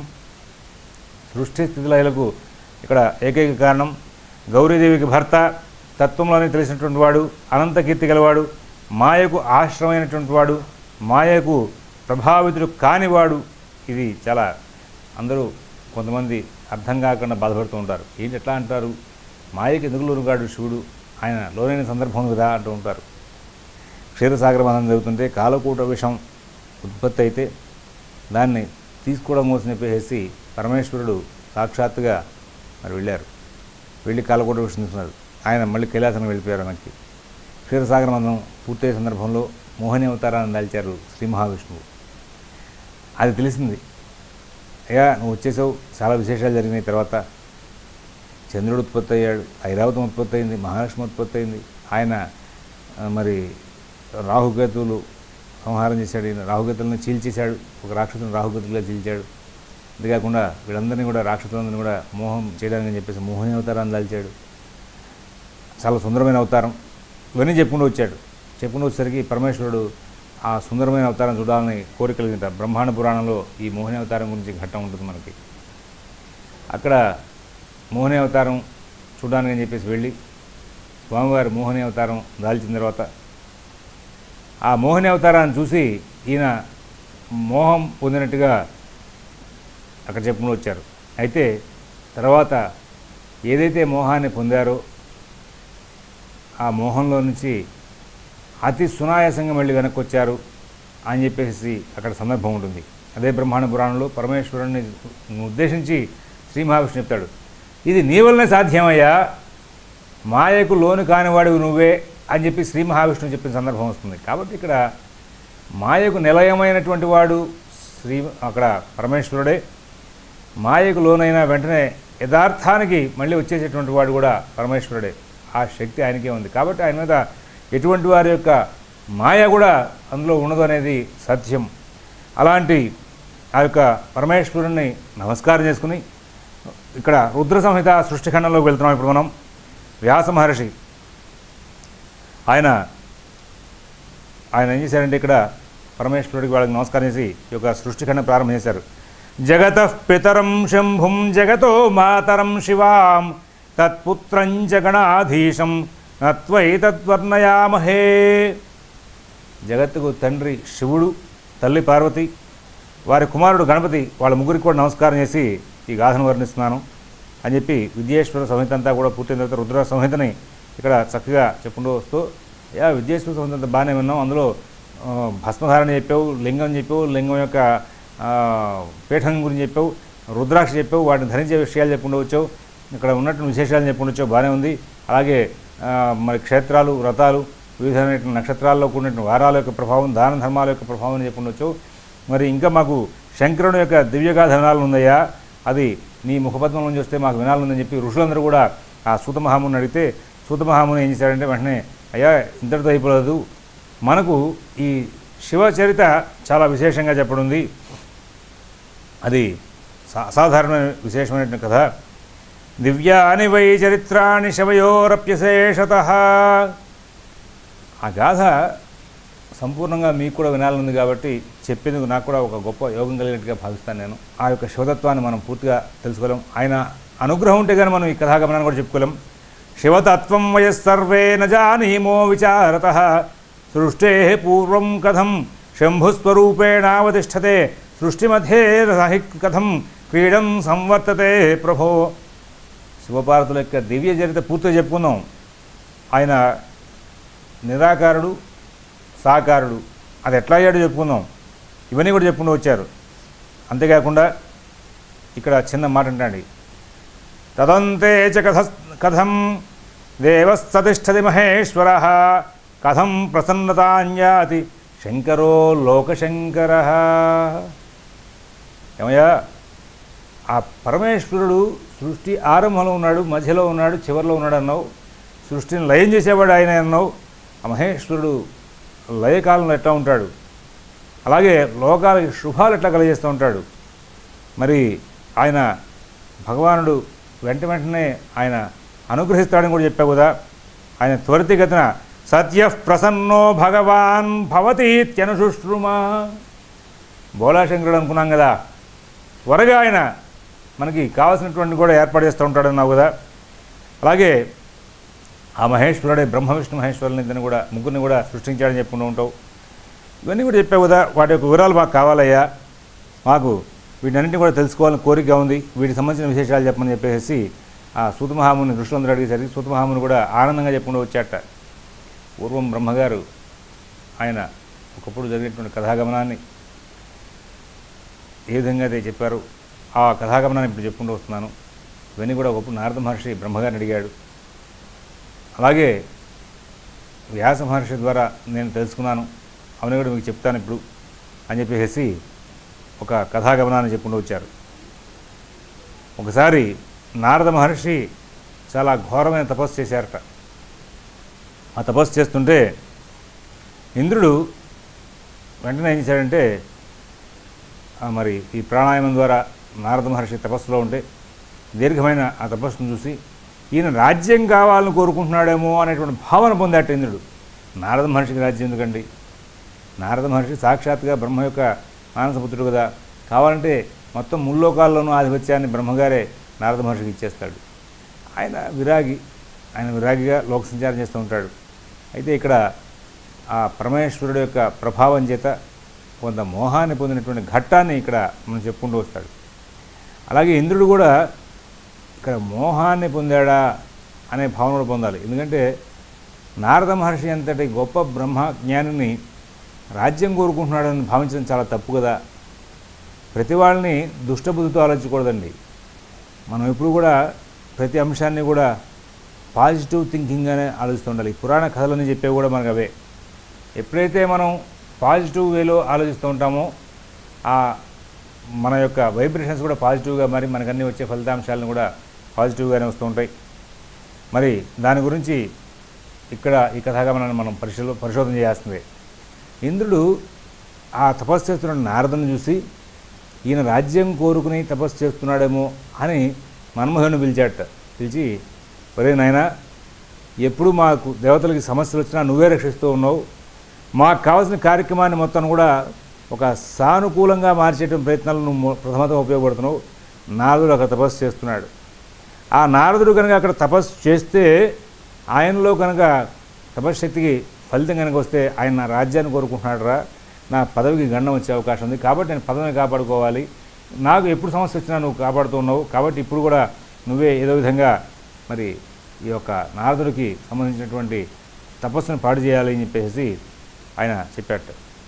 సృష్టి స్థితిలయలకు ఇక్కడ ఏకైక కారణం గౌరీదేవికి భర్త తత్వంలోనే తెలిసినటువంటి వాడు అనంత కీర్తి గలవాడు మాయకు ఆశ్రమైనటువంటి వాడు మాయకు ప్రభావితుడు కానివాడు ఇది చాలా అందరూ కొంతమంది అర్థం కాకుండా బాధపడుతూ ఉంటారు ఏంటి ఎట్లా అంటారు మాయకి ఎందుకు లోనుగాడు శివుడు ఆయన లోనైన సందర్భం కదా అంటూ ఉంటారు క్షీరసాగర బంధం జరుగుతుంటే కాలకూట విషం ఉత్పత్తి అయితే దాన్ని తీసుకోవడం కోసం చెప్పేసి పరమేశ్వరుడు సాక్షాత్తుగా మరి వెళ్ళారు వెళ్ళి కాలకూట విషయం తీసుకున్నారు ఆయన మళ్ళీ కైలాసానికి వెళ్ళిపోయారు వెనక్కి క్షీరసాగర బంధం పూర్తయ్యే సందర్భంలో మోహిని అవతారాన్ని దాల్చారు శ్రీ మహావిష్ణువు అది తెలిసింది అయ్యా నువ్వు వచ్చేసావు చాలా విశేషాలు జరిగినాయి తర్వాత చంద్రుడు ఉత్పత్తి అయ్యాడు ఐరావతం ఉత్పత్తి అయింది మహాలక్ష్మి ఉత్పత్తి అయింది ఆయన ఆ, మరి రాహుకేతువులు సంహారం చేశాడు ఈయన రాహుకేతులను చీల్చేశాడు ఒక రాక్షసుని రాహుకేతులుగా చీల్చాడు అంతేకాకుండా వీళ్ళందరినీ కూడా రాక్షసులందరినీ కూడా మోహం చేయడానికి అని చెప్పేసి మోహిని అవతారాన్ని దాల్చాడు చాలా సుందరమైన అవతారం ఇవన్నీ చెప్పుకుంటూ వచ్చాడు చెప్పుకుంటూ వచ్చేసరికి పరమేశ్వరుడు ఆ సుందరమైన అవతారం చూడాలని కోరిక కలిగింట బ్రహ్మాండ పురాణంలో ఈ మోహిని అవతారం గురించి ఘట్టం ఉంటుంది మనకి అక్కడ మోహిని అవతారం చూడడానికి అని చెప్పేసి వెళ్ళి స్వామివారి మోహిని అవతారం దాల్చిన తర్వాత ఆ మోహిని అవతారాన్ని చూసి ఈయన మోహం పొందినట్టుగా అక్కడ చెప్పుకుని వచ్చారు అయితే తర్వాత ఏదైతే మోహాన్ని పొందారో ఆ మోహంలో నుంచి అతి సునాయాసంగా మళ్ళీ వెనక్కి వచ్చారు అని చెప్పేసి అక్కడ సందర్భం ఉంటుంది అదే బ్రహ్మాండ పురాణంలో పరమేశ్వరుని ఉద్దేశించి శ్రీ మహావిష్ణు చెప్తాడు ఇది నీ వల్లనే సాధ్యమయ్యా మాయకు లోను కానివాడివి నువ్వే అని చెప్పి శ్రీ మహావిష్ణువు చెప్పిన సందర్భం వస్తుంది కాబట్టి ఇక్కడ మాయకు నిలయమైనటువంటి వాడు శ్రీ అక్కడ పరమేశ్వరుడే మాయకు లోనైన వెంటనే యథార్థానికి మళ్ళీ వచ్చేసేటువంటి వాడు కూడా పరమేశ్వరుడే ఆ శక్తి ఆయనకే ఉంది కాబట్టి ఆయన మీద ఎటువంటి వారి యొక్క మాయ కూడా అందులో ఉండదు అనేది సత్యం అలాంటి ఆ యొక్క పరమేశ్వరుణ్ణి నమస్కారం చేసుకుని ఇక్కడ రుద్ర సంహిత సృష్టిఖండంలోకి వెళ్తున్నాం ఇప్పుడు మనం వ్యాస మహర్షి ఆయన ఆయన ఏం చేశారంటే ఇక్కడ పరమేశ్వరుడికి వాళ్ళకి నమస్కారం చేసి ఈ యొక్క సృష్టిఖండం ప్రారంభం చేశారు జగత పితరం శంభుం జగతో మాతరం శివాం తత్పుత్రం జగణాధీశం నత్వై తద్వర్ణయామహే జగత్తుకు తండ్రి శివుడు తల్లి పార్వతి వారి కుమారుడు గణపతి వాళ్ళ ముగ్గురికి కూడా నమస్కారం చేసి ఈ గాథను వర్ణిస్తున్నాను అని చెప్పి విద్యేశ్వర సంహిత అంతా కూడా పూర్తయిన తర్వాత రుద్ర సంహితని ఇక్కడ చక్కగా చెప్పుకుంటూ వస్తూ యా విద్యేశ్వర సంహిత అంతా బాగానే విన్నాం అందులో ఆ, భస్మధారణ చెప్పావు లింగం చెప్పావు లింగం యొక్క ఆ, పీఠం గురించి చెప్పావు రుద్రాక్ష చెప్పావు వాటిని ధరించే విషయాలు చెప్పుకుంటూ వచ్చావు ఇక్కడ ఉన్నటువంటి విశేషాలు చెప్పుకుంటూ వచ్చావు బాగానే ఉంది అలాగే ఆ, మరి క్షేత్రాలు వ్రతాలు వివిధమైన నక్షత్రాల్లో కూడినటువంటి వారాల యొక్క ప్రభావం దాన ధర్మాల యొక్క ప్రభావం అని చెప్పుకుండొచ్చు మరి ఇంకా మాకు శంకరుని యొక్క దివ్యగాథ వినాలని ఉందయ్యా అది నీ ముఖపద్మం నుంచి వస్తే మాకు వినాలని ఉందని చెప్పి ఋషులందరూ కూడా ఆ సూత మహాముని అడిగితే సూత మహాముని ఏం చేశాడంటే వెంటనే అయ్యా ఇంతటితో అయిపోలేదు మనకు ఈ శివచరిత చాలా విశేషంగా చెప్పడుంది అది సా- అసాధారణమైన విశేషమైన కథ దివ్యాని వై చరిత్రాణి శవయోరప్యశేషత ఆ గాథ సంపూర్ణంగా మీకు కూడా వినాలనుంది కాబట్టి చెప్పేందుకు నాకు కూడా ఒక గొప్ప యోగం కలిగినట్టుగా భావిస్తాను నేను ఆ యొక్క శివతత్వాన్ని మనం పూర్తిగా తెలుసుకోలేం ఆయన అనుగ్రహం ఉంటే కానీ మనం ఈ కథాగమనాన్ని కూడా చెప్పుకోలేం శివతత్వం వయస్సర్వే న జానీమో విచారత సృష్టే పూర్వం కథం శంభుస్వరూపేణావతిష్టతే సృష్టిమధ్యే రసహి కథం క్రీడం సంవర్తతే ప్రభో శివపార్వతుల యొక్క దివ్య చరిత పూర్తిగా చెప్పుకుందాం ఆయన నిరాకారుడు సాకారుడు అది ఎట్లా అయ్యాడో చెప్పుకుందాం ఇవన్నీ కూడా చెప్పుకుంటూ వచ్చారు అంతేకాకుండా ఇక్కడ చిన్న మాట అంటండి తదంతే చ కథ కథం దేవస్తతిష్టతి మహేశ్వర కథం ప్రసన్నతాన్యాతి శంకరో లోకశంకర ఏమయ్యా ఆ పరమేశ్వరుడు సృష్టి ఆరంభంలో ఉన్నాడు మధ్యలో ఉన్నాడు చివరిలో ఉన్నాడు అన్నావు సృష్టిని లయం చేసేవాడు ఆయన అన్నావు ఆ మహేశ్వరుడు లయకాలంలో ఎట్లా ఉంటాడు అలాగే లోకాలకి శుభాలు ఎట్లా కలిగజేస్తూ ఉంటాడు మరి ఆయన భగవానుడు వెంట వెంటనే ఆయన అనుగ్రహిస్తాడని కూడా చెప్పావు కదా ఆయన త్వరితగతిన సత్య ప్రసన్నో భగవాన్ భవతీత్యనుశుశ్రుమా బోలాశంకరుడు అనుకున్నాం కదా త్వరగా ఆయన మనకి కావాల్సినటువంటి కూడా ఏర్పాటు చేస్తూ ఉంటాడన్నావు కదా అలాగే ఆ మహేశ్వరుడే బ్రహ్మ విష్ణు మహేశ్వరుని ఇద్దరిని కూడా ముగ్గురిని కూడా సృష్టించాడని చెప్పుకుంటూ ఉంటావు ఇవన్నీ కూడా చెప్పావు కదా వాటి యొక్క వివరాలు మాకు కావాలయ్యా మాకు వీటన్నింటినీ కూడా తెలుసుకోవాలని కోరిక ఉంది వీటికి సంబంధించిన విశేషాలు చెప్పమని చెప్పేసి ఆ సూతమహాముని దృష్టిలో అడిగేసరికి సూతమహాముని కూడా ఆనందంగా చెప్పుకుంటూ వచ్చాట పూర్వం బ్రహ్మగారు ఆయన ఒకప్పుడు జరిగినటువంటి కథాగమనాన్ని ఏ విధంగా అయితే చెప్పారు ఆ కథాగమనాన్ని ఇప్పుడు చెప్పుకుంటూ వస్తున్నాను ఇవన్నీ కూడా ఒకప్పుడు నారద మహర్షి బ్రహ్మగారిని అడిగాడు అలాగే వ్యాస మహర్షి ద్వారా నేను తెలుసుకున్నాను అవన్నీ కూడా మీకు చెప్తాను ఇప్పుడు అని చెప్పేసి ఒక కథాగమనాన్ని చెప్పుకుంటూ వచ్చారు ఒకసారి నారద మహర్షి చాలా ఘోరమైన తపస్సు చేశారట ఆ తపస్సు చేస్తుంటే ఇంద్రుడు వెంటనే ఏం చేశాడంటే ఆ మరి ఈ ప్రాణాయామం ద్వారా నారద మహర్షి తపస్సులో ఉంటే దీర్ఘమైన ఆ తపస్సును చూసి ఈయన రాజ్యం కావాలని కోరుకుంటున్నాడేమో అనేటువంటి భావన పొందాట ఇంద్రుడు నారద మహర్షికి రాజ్యం ఎందుకండి నారద మహర్షి సాక్షాత్గా బ్రహ్మ యొక్క మానసపుత్రుడు కదా కావాలంటే మొత్తం ముల్లోకాల్లోనూ ఆధిపత్యాన్ని బ్రహ్మగారే నారద మహర్షికి ఇచ్చేస్తాడు ఆయన విరాగి ఆయన విరాగిగా లోక సంచారం చేస్తూ ఉంటాడు అయితే ఇక్కడ ఆ పరమేశ్వరుడు యొక్క ప్రభావం చేత కొంత మోహాన్ని పొందినటువంటి ఘట్టాన్ని ఇక్కడ మనం చెప్పుకుంటూ వస్తాడు అలాగే ఇంద్రుడు కూడా ఇక్కడ మోహాన్ని పొందాడా అనే భావన కూడా పొందాలి ఎందుకంటే నారద మహర్షి అంతటి గొప్ప బ్రహ్మ జ్ఞానిని రాజ్యం కోరుకుంటున్నాడని భావించడం చాలా తప్పు కదా ప్రతి వాళ్ళని దుష్టబుద్ధితో ఆలోచించకూడదండి మనం ఎప్పుడు కూడా ప్రతి అంశాన్ని కూడా పాజిటివ్ థింకింగ్గానే ఆలోచిస్తూ ఉండాలి ఈ పురాణ కథలని చెప్పేవి కూడా మనకు అవే ఎప్పుడైతే మనం పాజిటివ్ వేలో ఆలోచిస్తూ ఉంటామో ఆ మన యొక్క వైబ్రేషన్స్ కూడా పాజిటివ్గా మరి మనకన్నీ వచ్చే ఫలితాంశాలను కూడా పాజిటివ్గానే వస్తూ ఉంటాయి మరి దాని గురించి ఇక్కడ ఈ కథాగమనాన్ని మనం పరిశీల పరిశోధన చేయాల్సిందే ఇంద్రుడు ఆ తపస్సు చేస్తున్న నారదుని చూసి ఈయన రాజ్యం కోరుకుని తపస్సు చేస్తున్నాడేమో అని మన్మోహన్ పిలిచాట పిలిచి ఒరే నాయనా ఎప్పుడు మాకు దేవతలకి సమస్యలు వచ్చినా నువ్వే రక్షిస్తూ ఉన్నావు మాకు కావాల్సిన కార్యక్రమాన్ని మొత్తం కూడా ఒక సానుకూలంగా మార్చేటువంటి ప్రయత్నాలు నువ్వు మొ- ప్రథమతం ఉపయోగపడుతున్నావు నారదుడు అక్కడ తపస్సు చేస్తున్నాడు ఆ నారదుడు కనుక అక్కడ తపస్సు చేస్తే ఆయనలో కనుక తపశ్శక్తికి ఫలితం కనుక వస్తే ఆయన నా రాజ్యాన్ని కోరుకుంటున్నాడు రా నా పదవికి గండం వచ్చే అవకాశం ఉంది కాబట్టి నేను పదవిని కాపాడుకోవాలి నాకు ఎప్పుడు సమస్య వచ్చినా నువ్వు కాపాడుతూ ఉన్నావు కాబట్టి ఇప్పుడు కూడా నువ్వే ఏదో విధంగా మరి ఈ యొక్క నారదుడికి సంబంధించినటువంటి తపస్సును పాడు చేయాలి అని చెప్పేసి ఆయన చెప్పాట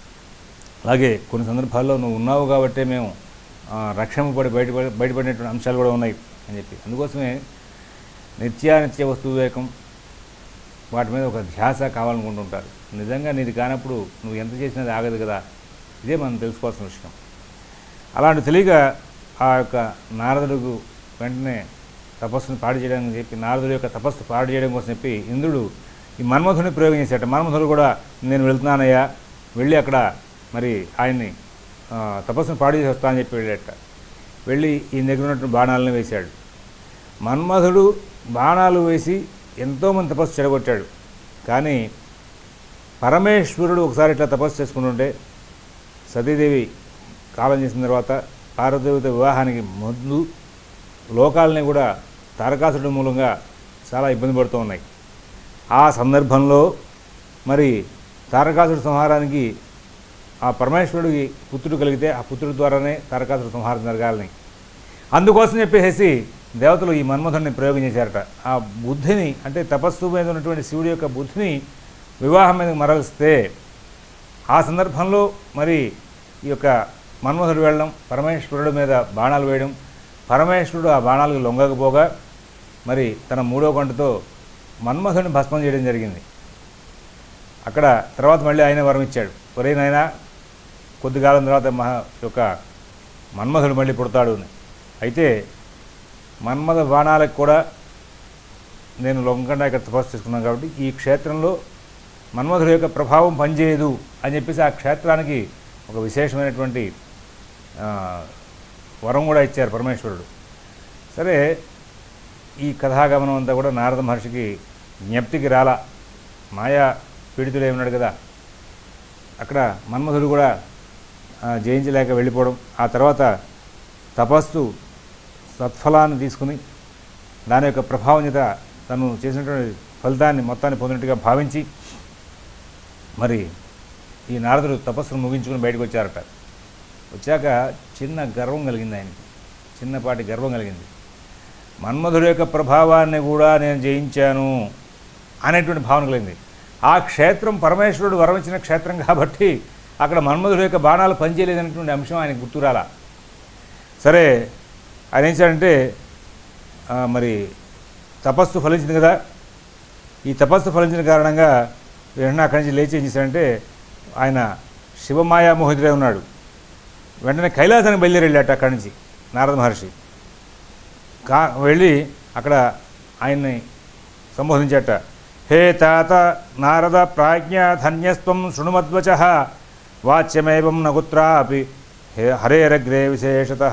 అలాగే కొన్ని సందర్భాల్లో నువ్వు ఉన్నావు కాబట్టే మేము ఆ, రక్షణపడి బయటపడి బయటపడినటువంటి అంశాలు కూడా ఉన్నాయి అని చెప్పి అందుకోసమే నిత్యానిత్య వస్తువు వివేకం వాటి మీద ఒక ధ్యాస కావాలనుకుంటుంటారు నిజంగా నీది కానప్పుడు నువ్వు ఎంత చేసినది ఆగదు కదా ఇదే మనం తెలుసుకోవాల్సిన విషయం అలాంటి తెలియక ఆ యొక్క నారదుడుకు వెంటనే తపస్సును పాడు చేయడానికి చెప్పి నారదుడి యొక్క తపస్సు పాడు చేయడం కోసం చెప్పి ఇంద్రుడు ఈ మన్మధుని ప్రయోగం చేసేట మన్మధుడు కూడా నేను వెళ్తున్నానయ్యా వెళ్ళి అక్కడ మరి ఆయన్ని ఆ, తపస్సును పాడు చేసి వస్తా అని చెప్పి వెళ్ళేట వెళ్ళి ఈయన దగ్గర ఉన్నటువంటి బాణాలను వేశాడు మన్మధుడు బాణాలు వేసి ఎంతోమంది తపస్సు చెడగొట్టాడు కానీ పరమేశ్వరుడు ఒకసారి ఇట్లా తపస్సు చేసుకుంటుంటే సతీదేవి కాలం చేసిన తర్వాత పార్వదేవత వివాహానికి ముందు లోకాలని కూడా తారకాసుడి మూలంగా చాలా ఇబ్బంది పడుతూ ఉన్నాయి ఆ సందర్భంలో మరి తారకాసుడి సంహారానికి ఆ పరమేశ్వరుడికి పుత్రుడు కలిగితే ఆ పుత్రుడి ద్వారానే తారకాసుడి సంహారం జరగాలని అందుకోసం చెప్పేసి దేవతలు ఈ మన్మథుడిని ప్రయోగం చేశారట ఆ బుద్ధిని అంటే తపస్సు మీద ఉన్నటువంటి శివుడి యొక్క బుద్ధిని వివాహం మీద మరలిస్తే ఆ సందర్భంలో మరి ఈ యొక్క మన్మథుడు వెళ్ళడం పరమేశ్వరుడు మీద బాణాలు వేయడం పరమేశ్వరుడు ఆ బాణాలకు లొంగకపోగా మరి తన మూడో కంటతో మన్మథుడిని భస్మం చేయడం జరిగింది అక్కడ తర్వాత మళ్ళీ ఆయన వరం ఇచ్చాడు ఒరే నాయనా కొద్ది కాలం తర్వాత మహా యొక్క మన్మథుడు మళ్ళీ పుడతాడు అని అయితే మన్మథ బాణాలకు కూడా నేను లొంగకుండా ఇక్కడ తపస్సు చేసుకున్నాను కాబట్టి ఈ క్షేత్రంలో మన్మధుడు యొక్క ప్రభావం పనిచేయదు అని చెప్పేసి ఆ క్షేత్రానికి ఒక విశేషమైనటువంటి ఆ, వరం కూడా ఇచ్చారు పరమేశ్వరుడు సరే ఈ కథాగమనం అంతా కూడా నారద మహర్షికి జ్ఞప్తికి రాలా మాయా పీడితుడే ఉన్నాడు కదా అక్కడ మన్మధుడు కూడా ఆ, జయించలేక వెళ్ళిపోవడం ఆ తర్వాత తపస్సు సత్ఫలాన్ని తీసుకుని దాని యొక్క ప్రభావం చేత తను చేసినటువంటి ఫలితాన్ని మొత్తాన్ని పొందినట్టుగా భావించి మరి ఈ నారదుడు తపస్సును ముగించుకుని బయటకు వచ్చారట వచ్చాక చిన్న గర్వం కలిగింది ఆయనకి చిన్నపాటి గర్వం కలిగింది మన్మధుడు యొక్క ప్రభావాన్ని కూడా నేను జయించాను అనేటువంటి భావన కలిగింది ఆ క్షేత్రం పరమేశ్వరుడు వరమించిన క్షేత్రం కాబట్టి అక్కడ మన్మధుడు యొక్క బాణాలు పనిచేయలేదనేటువంటి అంశం ఆయనకు గుర్తురాలా సరే ఆయన ఏం చేశాడంటే ఆ, మరి తపస్సు ఫలించింది కదా ఈ తపస్సు ఫలించిన కారణంగా వెంటనే అక్కడి నుంచి లేచి ఏం చేశాడంటే ఆయన శివమాయా మోహితుడే ఉన్నాడు వెంటనే కైలాసానికి బయలుదేరి వెళ్ళాట అక్కడి నుంచి నారద మహర్షి కా వెళ్ళి అక్కడ ఆయన్ని సంబోధించట హే తాత నారద ప్రాజ్ఞ ధన్యస్వం శృణుమద్వచ వాచ్యమేవం నగుత్రాపి హే హరేరగ్రే విశేషత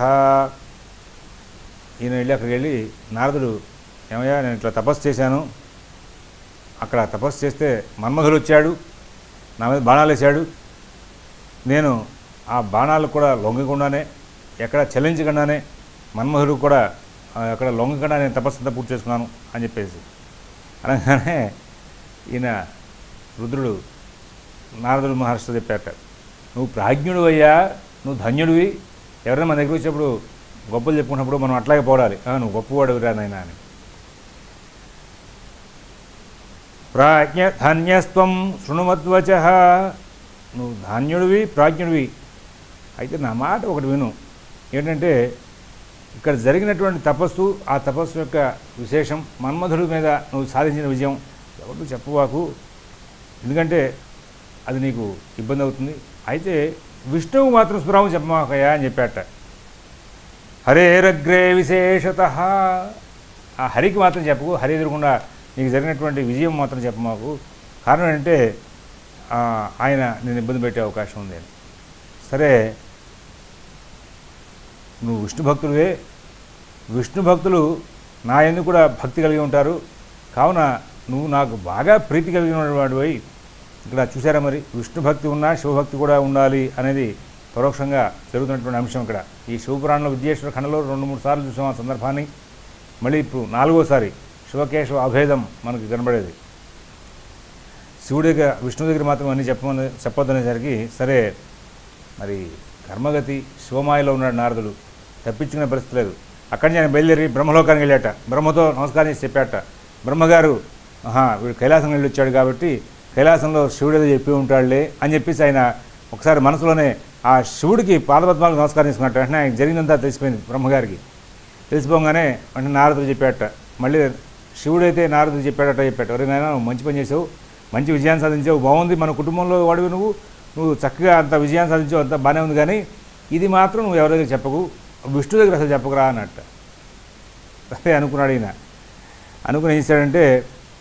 ఈయన వెళ్ళి అక్కడికి వెళ్ళి నారదుడు ఏమయ్యా నేను ఇట్లా తపస్సు చేశాను అక్కడ తపస్సు చేస్తే మన్మధుడు వచ్చాడు నా మీద బాణాలు వేశాడు నేను ఆ బాణాలు కూడా లొంగకుండానే ఎక్కడ చలించకుండానే మన్మధుడు కూడా ఆ, ఎక్కడ లొంగకుండా నేను తపస్సు అంతా పూర్తి చేసుకున్నాను అని చెప్పేసి అనగానే ఈయన రుద్రుడు నారదుడు మహర్షితో చెప్పారట నువ్వు ప్రాజ్ఞుడు అయ్యా నువ్వు ధన్యుడివి ఎవరైనా మన దగ్గర వచ్చినప్పుడు గొప్పలు చెప్పుకున్నప్పుడు మనం అట్లాగే పోడాలి "ఆ, నువ్వు గొప్పవాడు రా నాయనా అని ప్రాజ్ఞ ధన్యస్త్వం శృణుమద్వచ నువ్వు ధాన్యుడివి ప్రాజ్ఞుడివి అయితే నా మాట ఒకటి విను ఏంటంటే ఇక్కడ జరిగినటువంటి తపస్సు ఆ తపస్సు యొక్క విశేషం మన్మధుడి మీద నువ్వు సాధించిన విజయం ఎవరు చెప్పవాకు ఎందుకంటే అది నీకు ఇబ్బంది అవుతుంది అయితే విష్ణువు మాత్రం స్ఫురాము చెప్పమాకయ్యా అని చెప్పాట హరేరగ్రే విశేషత ఆ హరికి మాత్రం చెప్పకు హరి ఎదురకుండా నీకు జరిగినటువంటి విజయం మాత్రం చెప్పమాకు కారణం ఏంటంటే ఆ, ఆయన నేను ఇబ్బంది పెట్టే అవకాశం ఉంది అని సరే నువ్వు విష్ణు భక్తుడివే విష్ణు భక్తులు నా ఎందుకు కూడా భక్తి కలిగి ఉంటారు కావున నువ్వు నాకు బాగా ప్రీతి కలిగిన వాడివై ఇక్కడ చూసారా మరి విష్ణు భక్తి ఉన్నా శివభక్తి కూడా ఉండాలి అనేది పరోక్షంగా జరుగుతున్నటువంటి అంశం ఇక్కడ ఈ శివపురాణంలో విద్యేశ్వర ఖండలో రెండు మూడు సార్లు చూసాం ఆ సందర్భాన్ని మళ్ళీ ఇప్పుడు నాలుగోసారి శివకేశవ అభేదం మనకు కనబడేది శివుడి దగ్గర విష్ణు దగ్గర మాత్రం అన్నీ చెప్పమని చెప్పొద్దనేసరికి సరే మరి కర్మగతి శివమాయలో ఉన్నాడు నారదుడు తప్పించుకునే పరిస్థితి లేదు అక్కడి నుంచి ఆయన బయలుదేరి బ్రహ్మలోకానికి వెళ్ళాట బ్రహ్మతో నమస్కారం చేసి చెప్పాట బ్రహ్మగారు ఆహా వీడు కైలాసం వెళ్ళి వచ్చాడు కాబట్టి కైలాసంలో శివుడు ఏదో చెప్పి ఉంటాడులే అని చెప్పేసి ఆయన ఒకసారి మనసులోనే ఆ శివుడికి పాదపద్మాలకు నమస్కారం చేసుకున్నట్టు వెంటనే ఆయన జరిగిందంతా తెలిసిపోయింది బ్రహ్మగారికి తెలిసిపోగానే వెంటనే నారదుడు చెప్పాట మళ్ళీ శివుడైతే నారదుడు చెప్పాడట చెప్పాట ఎవరైనా నువ్వు మంచి పని చేసావు మంచి విజయాన్ని సాధించావు బాగుంది మన కుటుంబంలో వాడివి నువ్వు నువ్వు చక్కగా అంత విజయాన్ని సాధించావు అంత బాగానే ఉంది కానీ ఇది మాత్రం నువ్వు ఎవరి దగ్గర చెప్పకు విష్ణు దగ్గర అసలు చెప్పకురా అన్నట్ట అదే అనుకున్నాడు ఈయన అనుకుని ఏం చేశాడంటే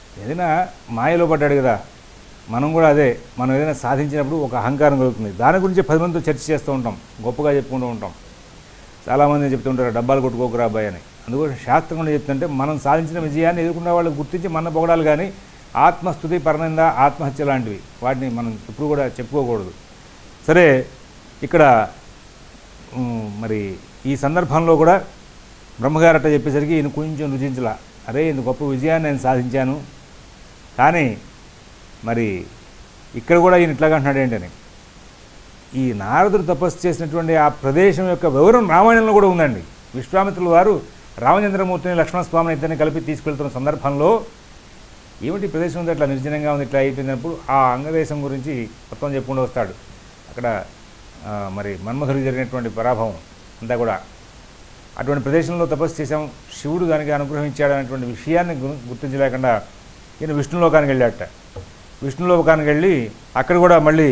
ఏదైనా మాయలో పడ్డాడు కదా మనం కూడా అదే మనం ఏదైనా సాధించినప్పుడు ఒక అహంకారం కలుగుతుంది దాని గురించి పది మందితో చర్చ చేస్తూ ఉంటాం గొప్పగా చెప్పుకుంటూ ఉంటాం చాలామంది చెప్తుంటారు డబ్బాలు కొట్టుకోకురా అబ్బాయి అని అందుకోసం శాస్త్రం కూడా చెప్తుంటే మనం సాధించిన విజయాన్ని ఎదుర్కొన్న వాళ్ళు గుర్తించి మన పొగడాలి కానీ ఆత్మస్థుతి పరనింద ఆత్మహత్య లాంటివి వాటిని మనం ఎప్పుడు కూడా చెప్పుకోకూడదు సరే ఇక్కడ ఉమ్, మరి ఈ సందర్భంలో కూడా బ్రహ్మగారు అట్ట చెప్పేసరికి ఈయన కొంచెం రుచించలా అరే ఇంత గొప్ప విజయాన్ని నేను సాధించాను కానీ మరి ఇక్కడ కూడా ఈయన ఇట్లాగా అంటున్నాడు ఏంటని ఈ నారదుడు తపస్సు చేసినటువంటి ఆ ప్రదేశం యొక్క వివరం రామాయణంలో కూడా ఉందండి విశ్వామిత్రుల వారు రామచంద్రమూర్తిని లక్ష్మణస్వామిని ఇద్దరిని కలిపి తీసుకెళ్తున్న సందర్భంలో ఏమిటి ఈ ప్రదేశం ఉంది అట్లా నిర్జనంగా ఉంది ఇట్లా అయిపోయినప్పుడు ఆ అంగదేశం గురించి మొత్తం చెప్పుకుంటూ వస్తాడు అక్కడ ఆ, మరి మన్మధుడికి జరిగినటువంటి పరాభవం అంతా కూడా అటువంటి ప్రదేశంలో తపస్సు చేశాం శివుడు దానికి అనుగ్రహించాడు అనేటువంటి విషయాన్ని గు- గుర్తించలేకుండా ఈయన విష్ణులోకానికి వెళ్ళాట విష్ణులోకానికి వెళ్ళి అక్కడ కూడా మళ్ళీ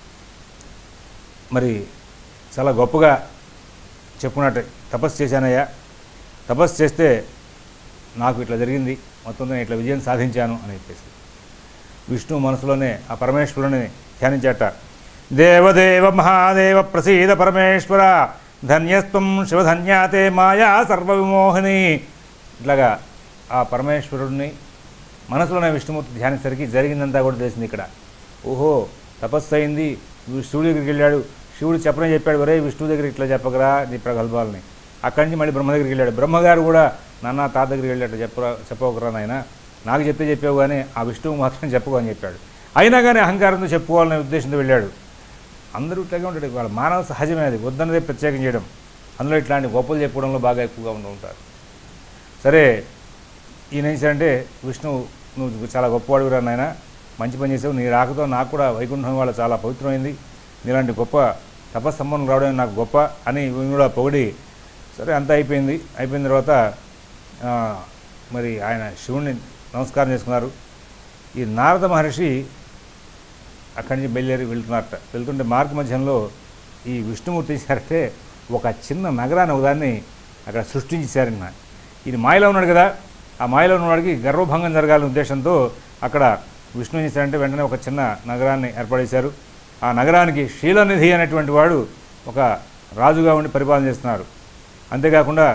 మరి చాలా గొప్పగా చెప్పుకున్నట్టు తపస్సు చేశానయ్యా తపస్సు చేస్తే నాకు ఇట్లా జరిగింది మొత్తం నేను ఇట్లా విజయం సాధించాను అని చెప్పేసి విష్ణు మనసులోనే ఆ పరమేశ్వరుని ధ్యానించాట దేవదేవ మహాదేవ ప్రసీద పరమేశ్వర ధన్యస్వం శివధన్యాతే మాయా సర్వవిమోహిని ఇట్లాగా ఆ పరమేశ్వరుడిని మనసులోనే విష్ణుమూర్తి ధ్యానించరికి జరిగిందంతా కూడా తెలిసింది ఇక్కడ ఓహో తపస్సు అయింది వి- శివుడి దగ్గరికి వెళ్ళాడు శివుడు చెప్పనే చెప్పాడు ఒరే విష్ణువు దగ్గరికి ఇట్లా చెప్పకరా నీ ప్రగల్భాలని అక్కడి నుంచి మళ్ళీ బ్రహ్మ దగ్గరికి వెళ్ళాడు బ్రహ్మగారు కూడా నాన్న తాత దగ్గరికి వెళ్ళాడు చెప్పరా చెప్పకరా నాయన నాకు చెప్తే చెప్పావు కానీ ఆ విష్ణువు మాత్రం చెప్పకు అని చెప్పాడు అయినా కానీ అహంకారంతో చెప్పుకోవాలనే ఉద్దేశంతో వెళ్ళాడు అందరూ ఇట్లాగే ఉంటాడు వాళ్ళ మానవ సహజమే అది వద్దన్నదే ప్రత్యేకం చేయడం అందులో ఇట్లాంటి గొప్పలు చెప్పడంలో బాగా ఎక్కువగా ఉంటూ ఉంటారు సరే ఈయన ఏం చేశాడంటే విష్ణు నువ్వు చాలా గొప్పవాడురా నాయన మంచి పని చేసావు నీ రాకతో నాకు కూడా వైకుంఠం వాళ్ళ చాలా పవిత్రమైంది నీలాంటి గొప్ప తపస్సంపన్నం రావడం నాకు గొప్ప అని ఈయన కూడా పొగిడి సరే అంతా అయిపోయింది అయిపోయిన తర్వాత ఆ, మరి ఆయన శివుణ్ణి నమస్కారం చేసుకున్నారు ఈ నారద మహర్షి అక్కడి నుంచి బయలుదేరి వెళ్తున్నారట వెళ్తుంటే మార్గ మధ్యంలో ఈ విష్ణుమూర్తి చేశారంటే ఒక చిన్న నగరాన్ని ఒకదాన్ని అక్కడ సృష్టించేశారన్న ఈయన మాయలో ఉన్నాడు కదా ఆ మాయలో ఉన్నవాడికి గర్వభంగం జరగాలనే ఉద్దేశంతో అక్కడ విష్ణు ఏం చేశారంటే వెంటనే ఒక చిన్న నగరాన్ని ఏర్పడేశారు ఆ నగరానికి శీలనిధి అనేటువంటి వాడు ఒక రాజుగా ఉండి పరిపాలన చేస్తున్నారు అంతేకాకుండా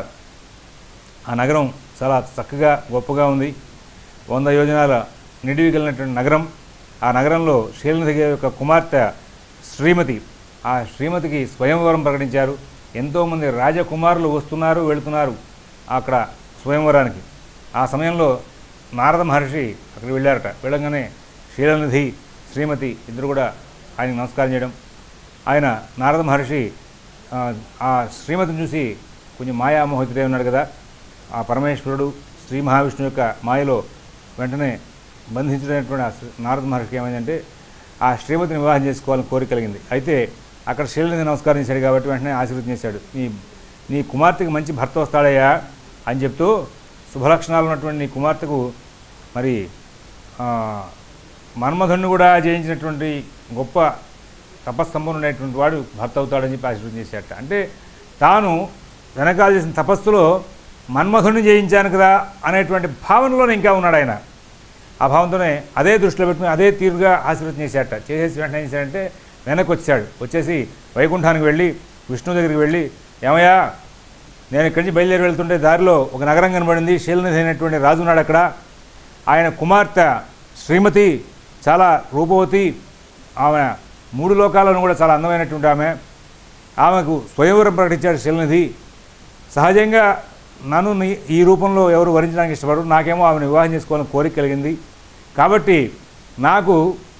ఆ నగరం చాలా చక్కగా గొప్పగా ఉంది వంద యోజనాల నిడివి కలిగినటువంటి నగరం ఆ నగరంలో శీలనిధి యొక్క కుమార్తె శ్రీమతి ఆ శ్రీమతికి స్వయంవరం ప్రకటించారు ఎంతోమంది రాజకుమారులు వస్తున్నారు వెళుతున్నారు అక్కడ స్వయంవరానికి ఆ సమయంలో నారద మహర్షి అక్కడికి వెళ్ళారట వెళ్ళగానే శీలనిధి శ్రీమతి ఇద్దరు కూడా ఆయనకు నమస్కారం చేయడం ఆయన నారద మహర్షి ఆ, ఆ శ్రీమతిని చూసి కొంచెం మాయామోహితుడే ఉన్నాడు కదా ఆ పరమేశ్వరుడు శ్రీ మహావిష్ణువు యొక్క మాయలో వెంటనే బంధించినటువంటి ఆ శ్రీ- నారద మహర్షికి ఏమైందంటే ఆ శ్రీమతిని వివాహం చేసుకోవాలని కోరిక కలిగింది అయితే అక్కడ శ్రీలని నమస్కారం చేశాడు కాబట్టి వెంటనే ఆశీర్వదం చేశాడు నీ నీ కుమార్తెకి మంచి భర్త వస్తాడయ్యా అని చెప్తూ శుభలక్షణాలు ఉన్నటువంటి నీ కుమార్తెకు మరి ఆ, మన్మధుడిని కూడా జయించినటువంటి గొప్ప తపస్సంపన్నుడైనటువంటి వాడు భర్త అవుతాడని చెప్పి ఆశీర్వదం చేశాడట అంటే తాను వెనకాల చేసిన తపస్సులో మన్మధుడిని జయించాను కదా అనేటువంటి భావనలోనే ఇంకా ఉన్నాడు ఆయన ఆ భావంతోనే అదే దృష్టిలో పెట్టుకుని అదే తీరుగా ఆశీర్వదం చేశాడట చేసేసి వెంటనే ఏం చేశాడంటే వెనక్కి వచ్చాడు వచ్చేసి వైకుంఠానికి వెళ్ళి విష్ణు దగ్గరికి వెళ్ళి ఏమయ్యా నేను ఇక్కడి నుంచి బయలుదేరి వెళ్తుంటే దారిలో ఒక నగరం కనబడింది శీలనిధి అయినటువంటి రాజు ఉన్నాడు అక్కడ ఆయన కుమార్తె శ్రీమతి చాలా రూపవతి ఆమె మూడు లోకాలను కూడా చాలా అందమైనటువంటి ఆమె ఆమెకు స్వయంవరం ప్రకటించాడు శీలనిధి సహజంగా నన్ను నీ ఈ రూపంలో ఎవరు వరించడానికి ఇష్టపడరు నాకేమో ఆమెను వివాహం చేసుకోవాలని కోరిక కలిగింది కాబట్టి నాకు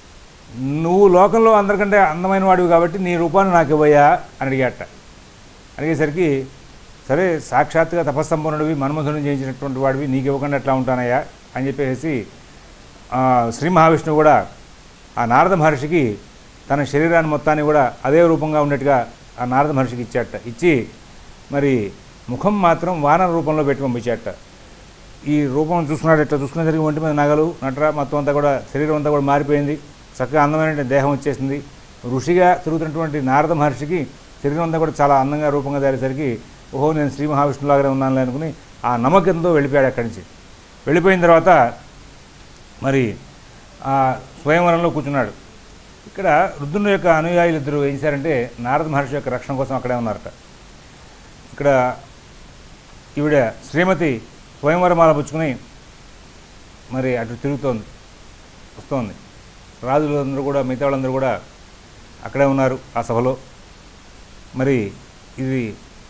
నువ్వు లోకంలో అందరికంటే అందమైన వాడివి కాబట్టి నీ రూపాన్ని నాకు ఇవ్వయ్యా అని అడిగాట అడిగేసరికి సరే సాక్షాత్తుగా తపస్సంపన్నుడివి మన్మధుని చేయించినటువంటి వాడివి నీకు ఇవ్వకుండా ఎట్లా ఉంటానయ్యా అని చెప్పేసి ఆ, శ్రీ మహావిష్ణువు కూడా ఆ నారద మహర్షికి తన శరీరాన్ని మొత్తాన్ని కూడా అదే రూపంగా ఉన్నట్టుగా ఆ నారద మహర్షికి ఇచ్చాట ఇచ్చి మరి ముఖం మాత్రం వానర రూపంలో పెట్టి పంపించాట ఈ రూపం చూసుకున్నాడు ఇట్లా చూసుకునేసరికి ఒంటి మీద నగలు నటర మొత్తం అంతా కూడా శరీరం అంతా కూడా మారిపోయింది చక్కగా అందమైన దేహం వచ్చేసింది ఋషిగా తిరుగుతున్నటువంటి నారద మహర్షికి శరీరం అంతా కూడా చాలా అందంగా రూపంగా తయారేసరికి ఓహో నేను శ్రీ మహావిష్ణులాగానే ఉన్నాను అనుకుని ఆ నమ్మకంతో వెళ్ళిపోయాడు అక్కడి నుంచి వెళ్ళిపోయిన తర్వాత మరి ఆ స్వయంవరంలో కూర్చున్నాడు ఇక్కడ రుద్రుని యొక్క అనుయాయులు ఇద్దరు ఏం చేశారంటే నారద మహర్షి యొక్క రక్షణ కోసం అక్కడే ఉన్నారట ఇక్కడ ఈవిడ శ్రీమతి స్వయంవరమాల పుచ్చుకుని మరి అటు తిరుగుతోంది వస్తోంది రాజులందరూ కూడా మిగతా వాళ్ళందరూ కూడా అక్కడే ఉన్నారు ఆ సభలో మరి ఇది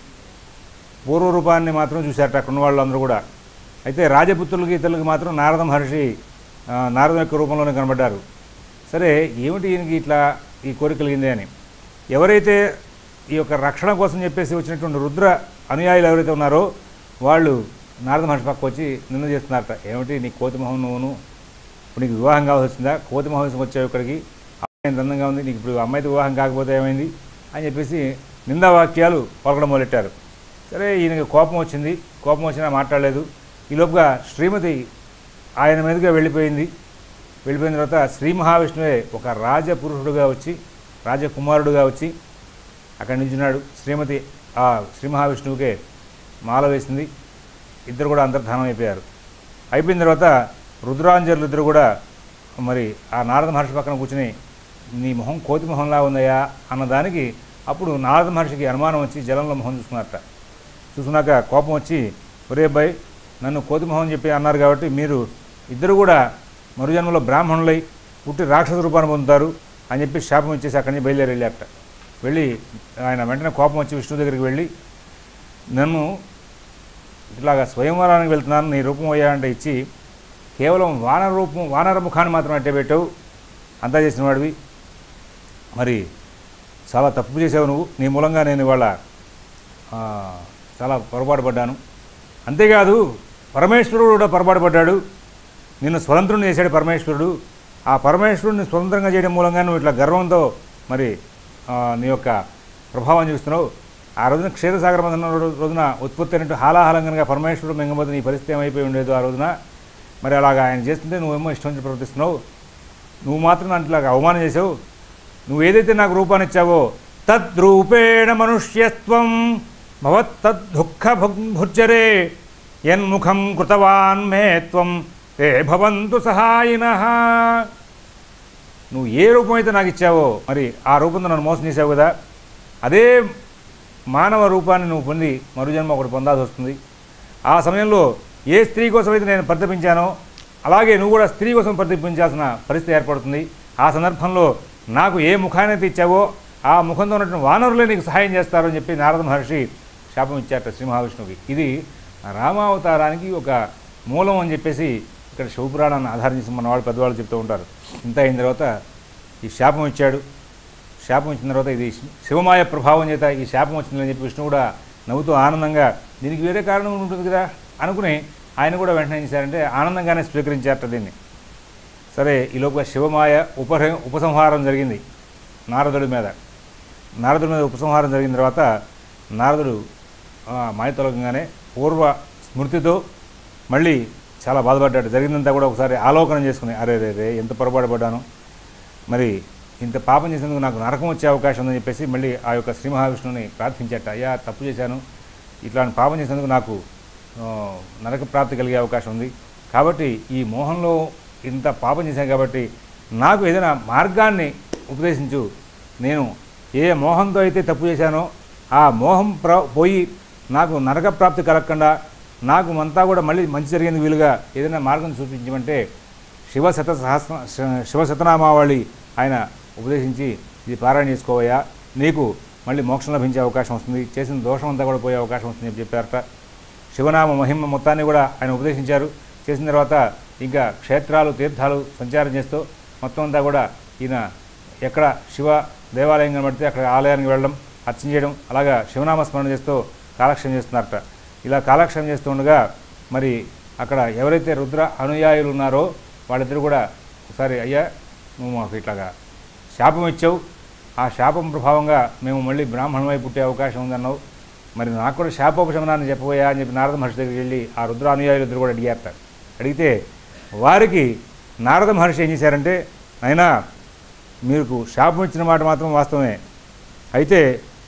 పూర్వ రూపాన్ని మాత్రం చూశారట అక్కడ ఉన్న వాళ్ళందరూ కూడా అయితే రాజపుత్రులకి ఇతరులకి మాత్రం నారద మహర్షి ఆ, నారద యొక్క రూపంలోనే కనబడ్డారు సరే ఏమిటి ఈయనకి ఇట్లా ఈ కోరిక కలిగింది అని ఎవరైతే ఈ యొక్క రక్షణ కోసం చెప్పేసి వచ్చినటువంటి రుద్ర అనుయాయులు ఎవరైతే ఉన్నారో వాళ్ళు నారద మహర్షి పక్క వచ్చి నిన్న చేస్తున్నారట ఏమిటి నీ కోతి మొహం నువ్వును ఇప్పుడు నీకు వివాహం కావాల్సి వచ్చిందా కోతి మొహం వచ్చావు ఇక్కడికి అమ్మాయి ఎంత అందంగా ఉంది నీకు ఇప్పుడు అమ్మాయితో వివాహం కాకపోతే ఏమైంది అని చెప్పేసి నిందా వాక్యాలు పలకడం మొదలెట్టారు సరే ఈయనకి కోపం వచ్చింది కోపం వచ్చినా మాట్లాడలేదు ఈ లోపుగా శ్రీమతి ఆయన మీదుగా వెళ్ళిపోయింది వెళ్ళిపోయిన తర్వాత శ్రీ మహావిష్ణువే ఒక రాజపురుషుడుగా వచ్చి రాజకుమారుడుగా వచ్చి అక్కడి నిల్చున్నాడు శ్రీమతి ఆ శ్రీ మహావిష్ణువుకే మాల వేసింది ఇద్దరు కూడా అంతర్ధానం అయిపోయారు అయిపోయిన తర్వాత రుద్రాంజరులు ఇద్దరు కూడా మరి ఆ నారద మహర్షి పక్కన కూర్చుని నీ మొహం కోతి మొహంలా ఉందయ్యా అన్నదానికి అప్పుడు నారద మహర్షికి అనుమానం వచ్చి జలంలో మొహం చూసుకున్నారట చూసుకున్నాక కోపం వచ్చి ఒరే అబ్బాయి నన్ను కోతి మొహం అని చెప్పి అన్నారు కాబట్టి మీరు ఇద్దరు కూడా మరుజన్మలో బ్రాహ్మణులై పుట్టి రాక్షస రూపాన్ని పొందుతారు అని చెప్పి శాపం ఇచ్చేసి అక్కడి నుంచి బయలుదేరి వెళ్ళారట వెళ్ళి ఆయన వెంటనే కోపం వచ్చి విష్ణు దగ్గరికి వెళ్ళి నన్ను ఇట్లాగా స్వయంవరానికి వెళ్తున్నాను నీ రూపం అయ్యా అంటే ఇచ్చి కేవలం వానర రూపం వానర ముఖాన్ని మాత్రం అట్టే పెట్టావు అంతా చేసిన వాడివి మరి చాలా తప్పు చేసావు నువ్వు నీ మూలంగా నేను ఇవాళ ఆ, చాలా పొరపాటు పడ్డాను అంతేకాదు పరమేశ్వరుడు కూడా పొరపాటు పడ్డాడు నిన్ను స్వతంత్రుని చేశాడు పరమేశ్వరుడు ఆ పరమేశ్వరుడిని స్వతంత్రంగా చేయడం మూలంగా నువ్వు ఇట్లా గర్వంతో మరి ఆ, నీ యొక్క ప్రభావం చూస్తున్నావు ఆ రోజున క్షీరసాగర మదన రోజున ఉత్పత్తి అయినట్టు హాలాహలం కనుక పరమేశ్వరుడు మింగబోతే నీ పరిస్థితి ఏమైపోయి ఉండేదో ఆ రోజున మరి అలాగా ఆయన చేస్తుంటే నువ్వేమో ఇష్టం వచ్చి ప్రవర్తిస్తున్నావు నువ్వు మాత్రం నన్ను ఇట్లాగా అవమానం చేసావు నువ్వు ఏదైతే నాకు రూపాన్ని ఇచ్చావో తద్రూపేణ మనుష్యత్వం భవత్తద్దుఃఖ భుర్జరే యన్ముఖం కృతవాన్ మే త్వం తే భవంతు సహాయిన నువ్వు ఏ రూపం అయితే నాకు ఇచ్చావో మరి ఆ రూపంతో నన్ను మోసం చేసావు కదా అదే మానవ రూపాన్ని నువ్వు పొంది మరుజన్మ ఒకటి పొందాల్సి వస్తుంది ఆ సమయంలో ఏ స్త్రీ కోసం అయితే నేను పరితపించానో అలాగే నువ్వు కూడా స్త్రీ కోసం పరితపించాల్సిన పరిస్థితి ఏర్పడుతుంది ఆ సందర్భంలో నాకు ఏ ముఖాన్ని అయితే ఇచ్చావో ఆ ముఖంతో ఉన్నటువంటి వానరులే నీకు సహాయం చేస్తారని చెప్పి నారద మహర్షి శాపం ఇచ్చారట శ్రీ మహావిష్ణువుకి ఇది రామావతారానికి ఒక మూలం అని చెప్పేసి ఇక్కడ శివపురాణాన్ని ఆధారం చేసి మన వాళ్ళు పెద్దవాళ్ళు చెప్తూ ఉంటారు ఇంత అయిన తర్వాత ఈ శాపం ఇచ్చాడు శాపం ఇచ్చిన తర్వాత ఇది శివమాయ ప్రభావం చేత ఈ శాపం వచ్చిందని చెప్పి విష్ణు కూడా నవ్వుతూ ఆనందంగా దీనికి వేరే కారణం ఉంటుంది కదా అనుకుని ఆయన కూడా వెంటనే ఏం చేశారంటే ఆనందంగానే స్వీకరించారట దీన్ని సరే ఈలోపుగా శివమాయ ఉపహ ఉపసంహారం జరిగింది నారదుడి మీద నారదుడి మీద ఉపసంహారం జరిగిన తర్వాత నారదుడు ఆ, మాయ తొలగంగానే పూర్వ స్మృతితో మళ్ళీ చాలా బాధపడ్డాడు జరిగిందంతా కూడా ఒకసారి ఆలోకనం చేసుకుని అరే రే రే ఎంత పొరపాటు పడ్డాను మరి ఇంత పాపం చేసినందుకు నాకు నరకం వచ్చే అవకాశం ఉందని చెప్పేసి మళ్ళీ ఆ యొక్క శ్రీ మహావిష్ణువుని ప్రార్థించట అయ్యా తప్పు చేశాను ఇట్లాంటి పాపం చేసినందుకు నాకు ఆ, నరక ప్రాప్తి కలిగే అవకాశం ఉంది కాబట్టి ఈ మోహంలో ఇంత పాపం చేశాను కాబట్టి నాకు ఏదైనా మార్గాన్ని ఉపదేశించు నేను ఏ మోహంతో అయితే తప్పు చేశానో ఆ మోహం ప్ర పోయి నాకు నరక ప్రాప్తి కలగకుండా నాకు అంతా కూడా మళ్ళీ మంచి జరిగేందుకు వీలుగా ఏదైనా మార్గం చూపించమంటే శివశత సహస్ర శ- శివశతనామావళి ఆయన ఉపదేశించి ఇది పారాయణ చేసుకోవయ్యా నీకు మళ్ళీ మోక్షం లభించే అవకాశం వస్తుంది చేసిన దోషం అంతా కూడా పోయే అవకాశం వస్తుంది అని చెప్పారట శివనామ మహిమ మొత్తాన్ని కూడా ఆయన ఉపదేశించారు చేసిన తర్వాత ఇంకా క్షేత్రాలు తీర్థాలు సంచారం చేస్తూ మొత్తం అంతా కూడా ఈయన ఎక్కడ శివ దేవాలయం కనబడితే అక్కడ ఆలయానికి వెళ్ళడం అర్చన చేయడం అలాగా శివనామ స్మరణ చేస్తూ కాలక్షేమం చేస్తున్నారట ఇలా కాలక్షేమం చేస్తూ ఉండగా మరి అక్కడ ఎవరైతే రుద్ర అనుయాయులు ఉన్నారో వాళ్ళిద్దరు కూడా ఒకసారి అయ్యా నువ్వు మాకు ఇట్లాగా శాపం ఇచ్చావు ఆ శాపం ప్రభావంగా మేము మళ్ళీ బ్రాహ్మణమై పుట్టే అవకాశం ఉందన్నావు మరి నాకు కూడా శాపోపశమనాన్ని చెప్పబోయా అని చెప్పి నారద మహర్షి దగ్గరికి వెళ్ళి ఆ రుద్ర అనుయాయులు ఇద్దరు కూడా అడిగారట అడిగితే వారికి నారద మహర్షి ఏం చేశారంటే అయినా మీకు శాపం ఇచ్చిన మాట మాత్రం వాస్తవమే అయితే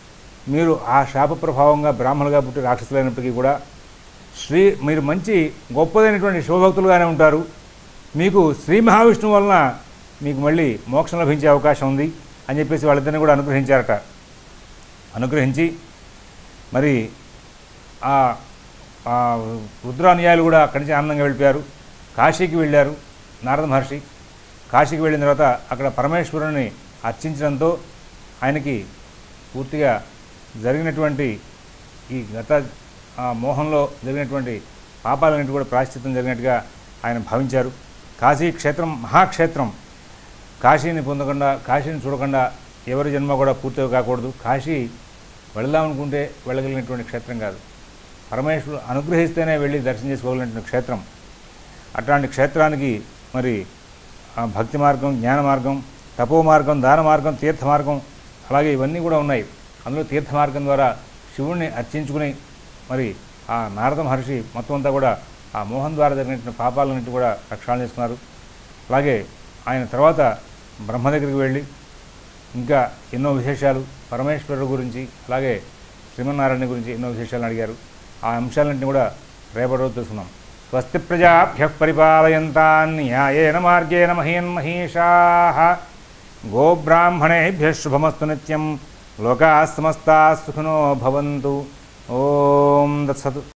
మీరు ఆ శాప ప్రభావంగా బ్రాహ్మణులుగా పుట్టి రాక్షసులైనప్పటికీ కూడా శ్రీ మీరు మంచి గొప్పదైనటువంటి శివభక్తులుగానే ఉంటారు మీకు శ్రీ మహావిష్ణువు వలన మీకు మళ్ళీ మోక్షం లభించే అవకాశం ఉంది అని చెప్పేసి వాళ్ళిద్దరిని కూడా అనుగ్రహించారట అనుగ్రహించి మరి ఆ ఆ రుద్రానుయాయులు కూడా అక్కడి నుంచి ఆనందంగా వెళ్ళిపోయారు కాశీకి వెళ్ళారు నారద మహర్షి కాశీకి వెళ్ళిన తర్వాత అక్కడ పరమేశ్వరుని అర్చించడంతో ఆయనకి పూర్తిగా జరిగినటువంటి ఈ గత ఆ మోహంలో జరిగినటువంటి పాపాలన్నింటి కూడా ప్రాశ్చిత్తం జరిగినట్టుగా ఆయన భావించారు కాశీ క్షేత్రం మహాక్షేత్రం కాశీని పొందకుండా కాశీని చూడకుండా ఎవరి జన్మ కూడా పూర్తిగా కాకూడదు కాశీ వెళదామనుకుంటే వెళ్ళగలిగినటువంటి క్షేత్రం కాదు పరమేశ్వరుడు అనుగ్రహిస్తేనే వెళ్ళి దర్శనం చేసుకోగలిగినటువంటి క్షేత్రం అట్లాంటి క్షేత్రానికి మరి ఆ భక్తి మార్గం జ్ఞాన మార్గం తపో మార్గం దాన మార్గం తీర్థ మార్గం అలాగే ఇవన్నీ కూడా ఉన్నాయి అందులో తీర్థ మార్గం ద్వారా శివుణ్ణి అర్చించుకుని మరి ఆ నారద మహర్షి మొత్తం అంతా కూడా ఆ మోహన్ ద్వారా జరిగినటువంటి పాపాలన్నింటి కూడా రక్షణ చేసుకున్నారు అలాగే ఆయన తర్వాత బ్రహ్మ దగ్గరికి వెళ్ళి ఇంకా ఎన్నో విశేషాలు పరమేశ్వరుడు గురించి అలాగే శ్రీమన్నారాయణ గురించి ఎన్నో విశేషాలను అడిగారు ఆ అంశాలన్నింటినీ కూడా రేపటి రోజు తెలుసుకుందాం స్వస్తి ప్రజాభ్య పరిపాలయంతాన్ న్యాయేన మార్గేణ మహీన్ మహీషా గోబ్రాహ్మణేభ్య శుభమస్తు నిత్యం లోకా సమస్తా సుఖినో భవంతు ఓం దత్సతు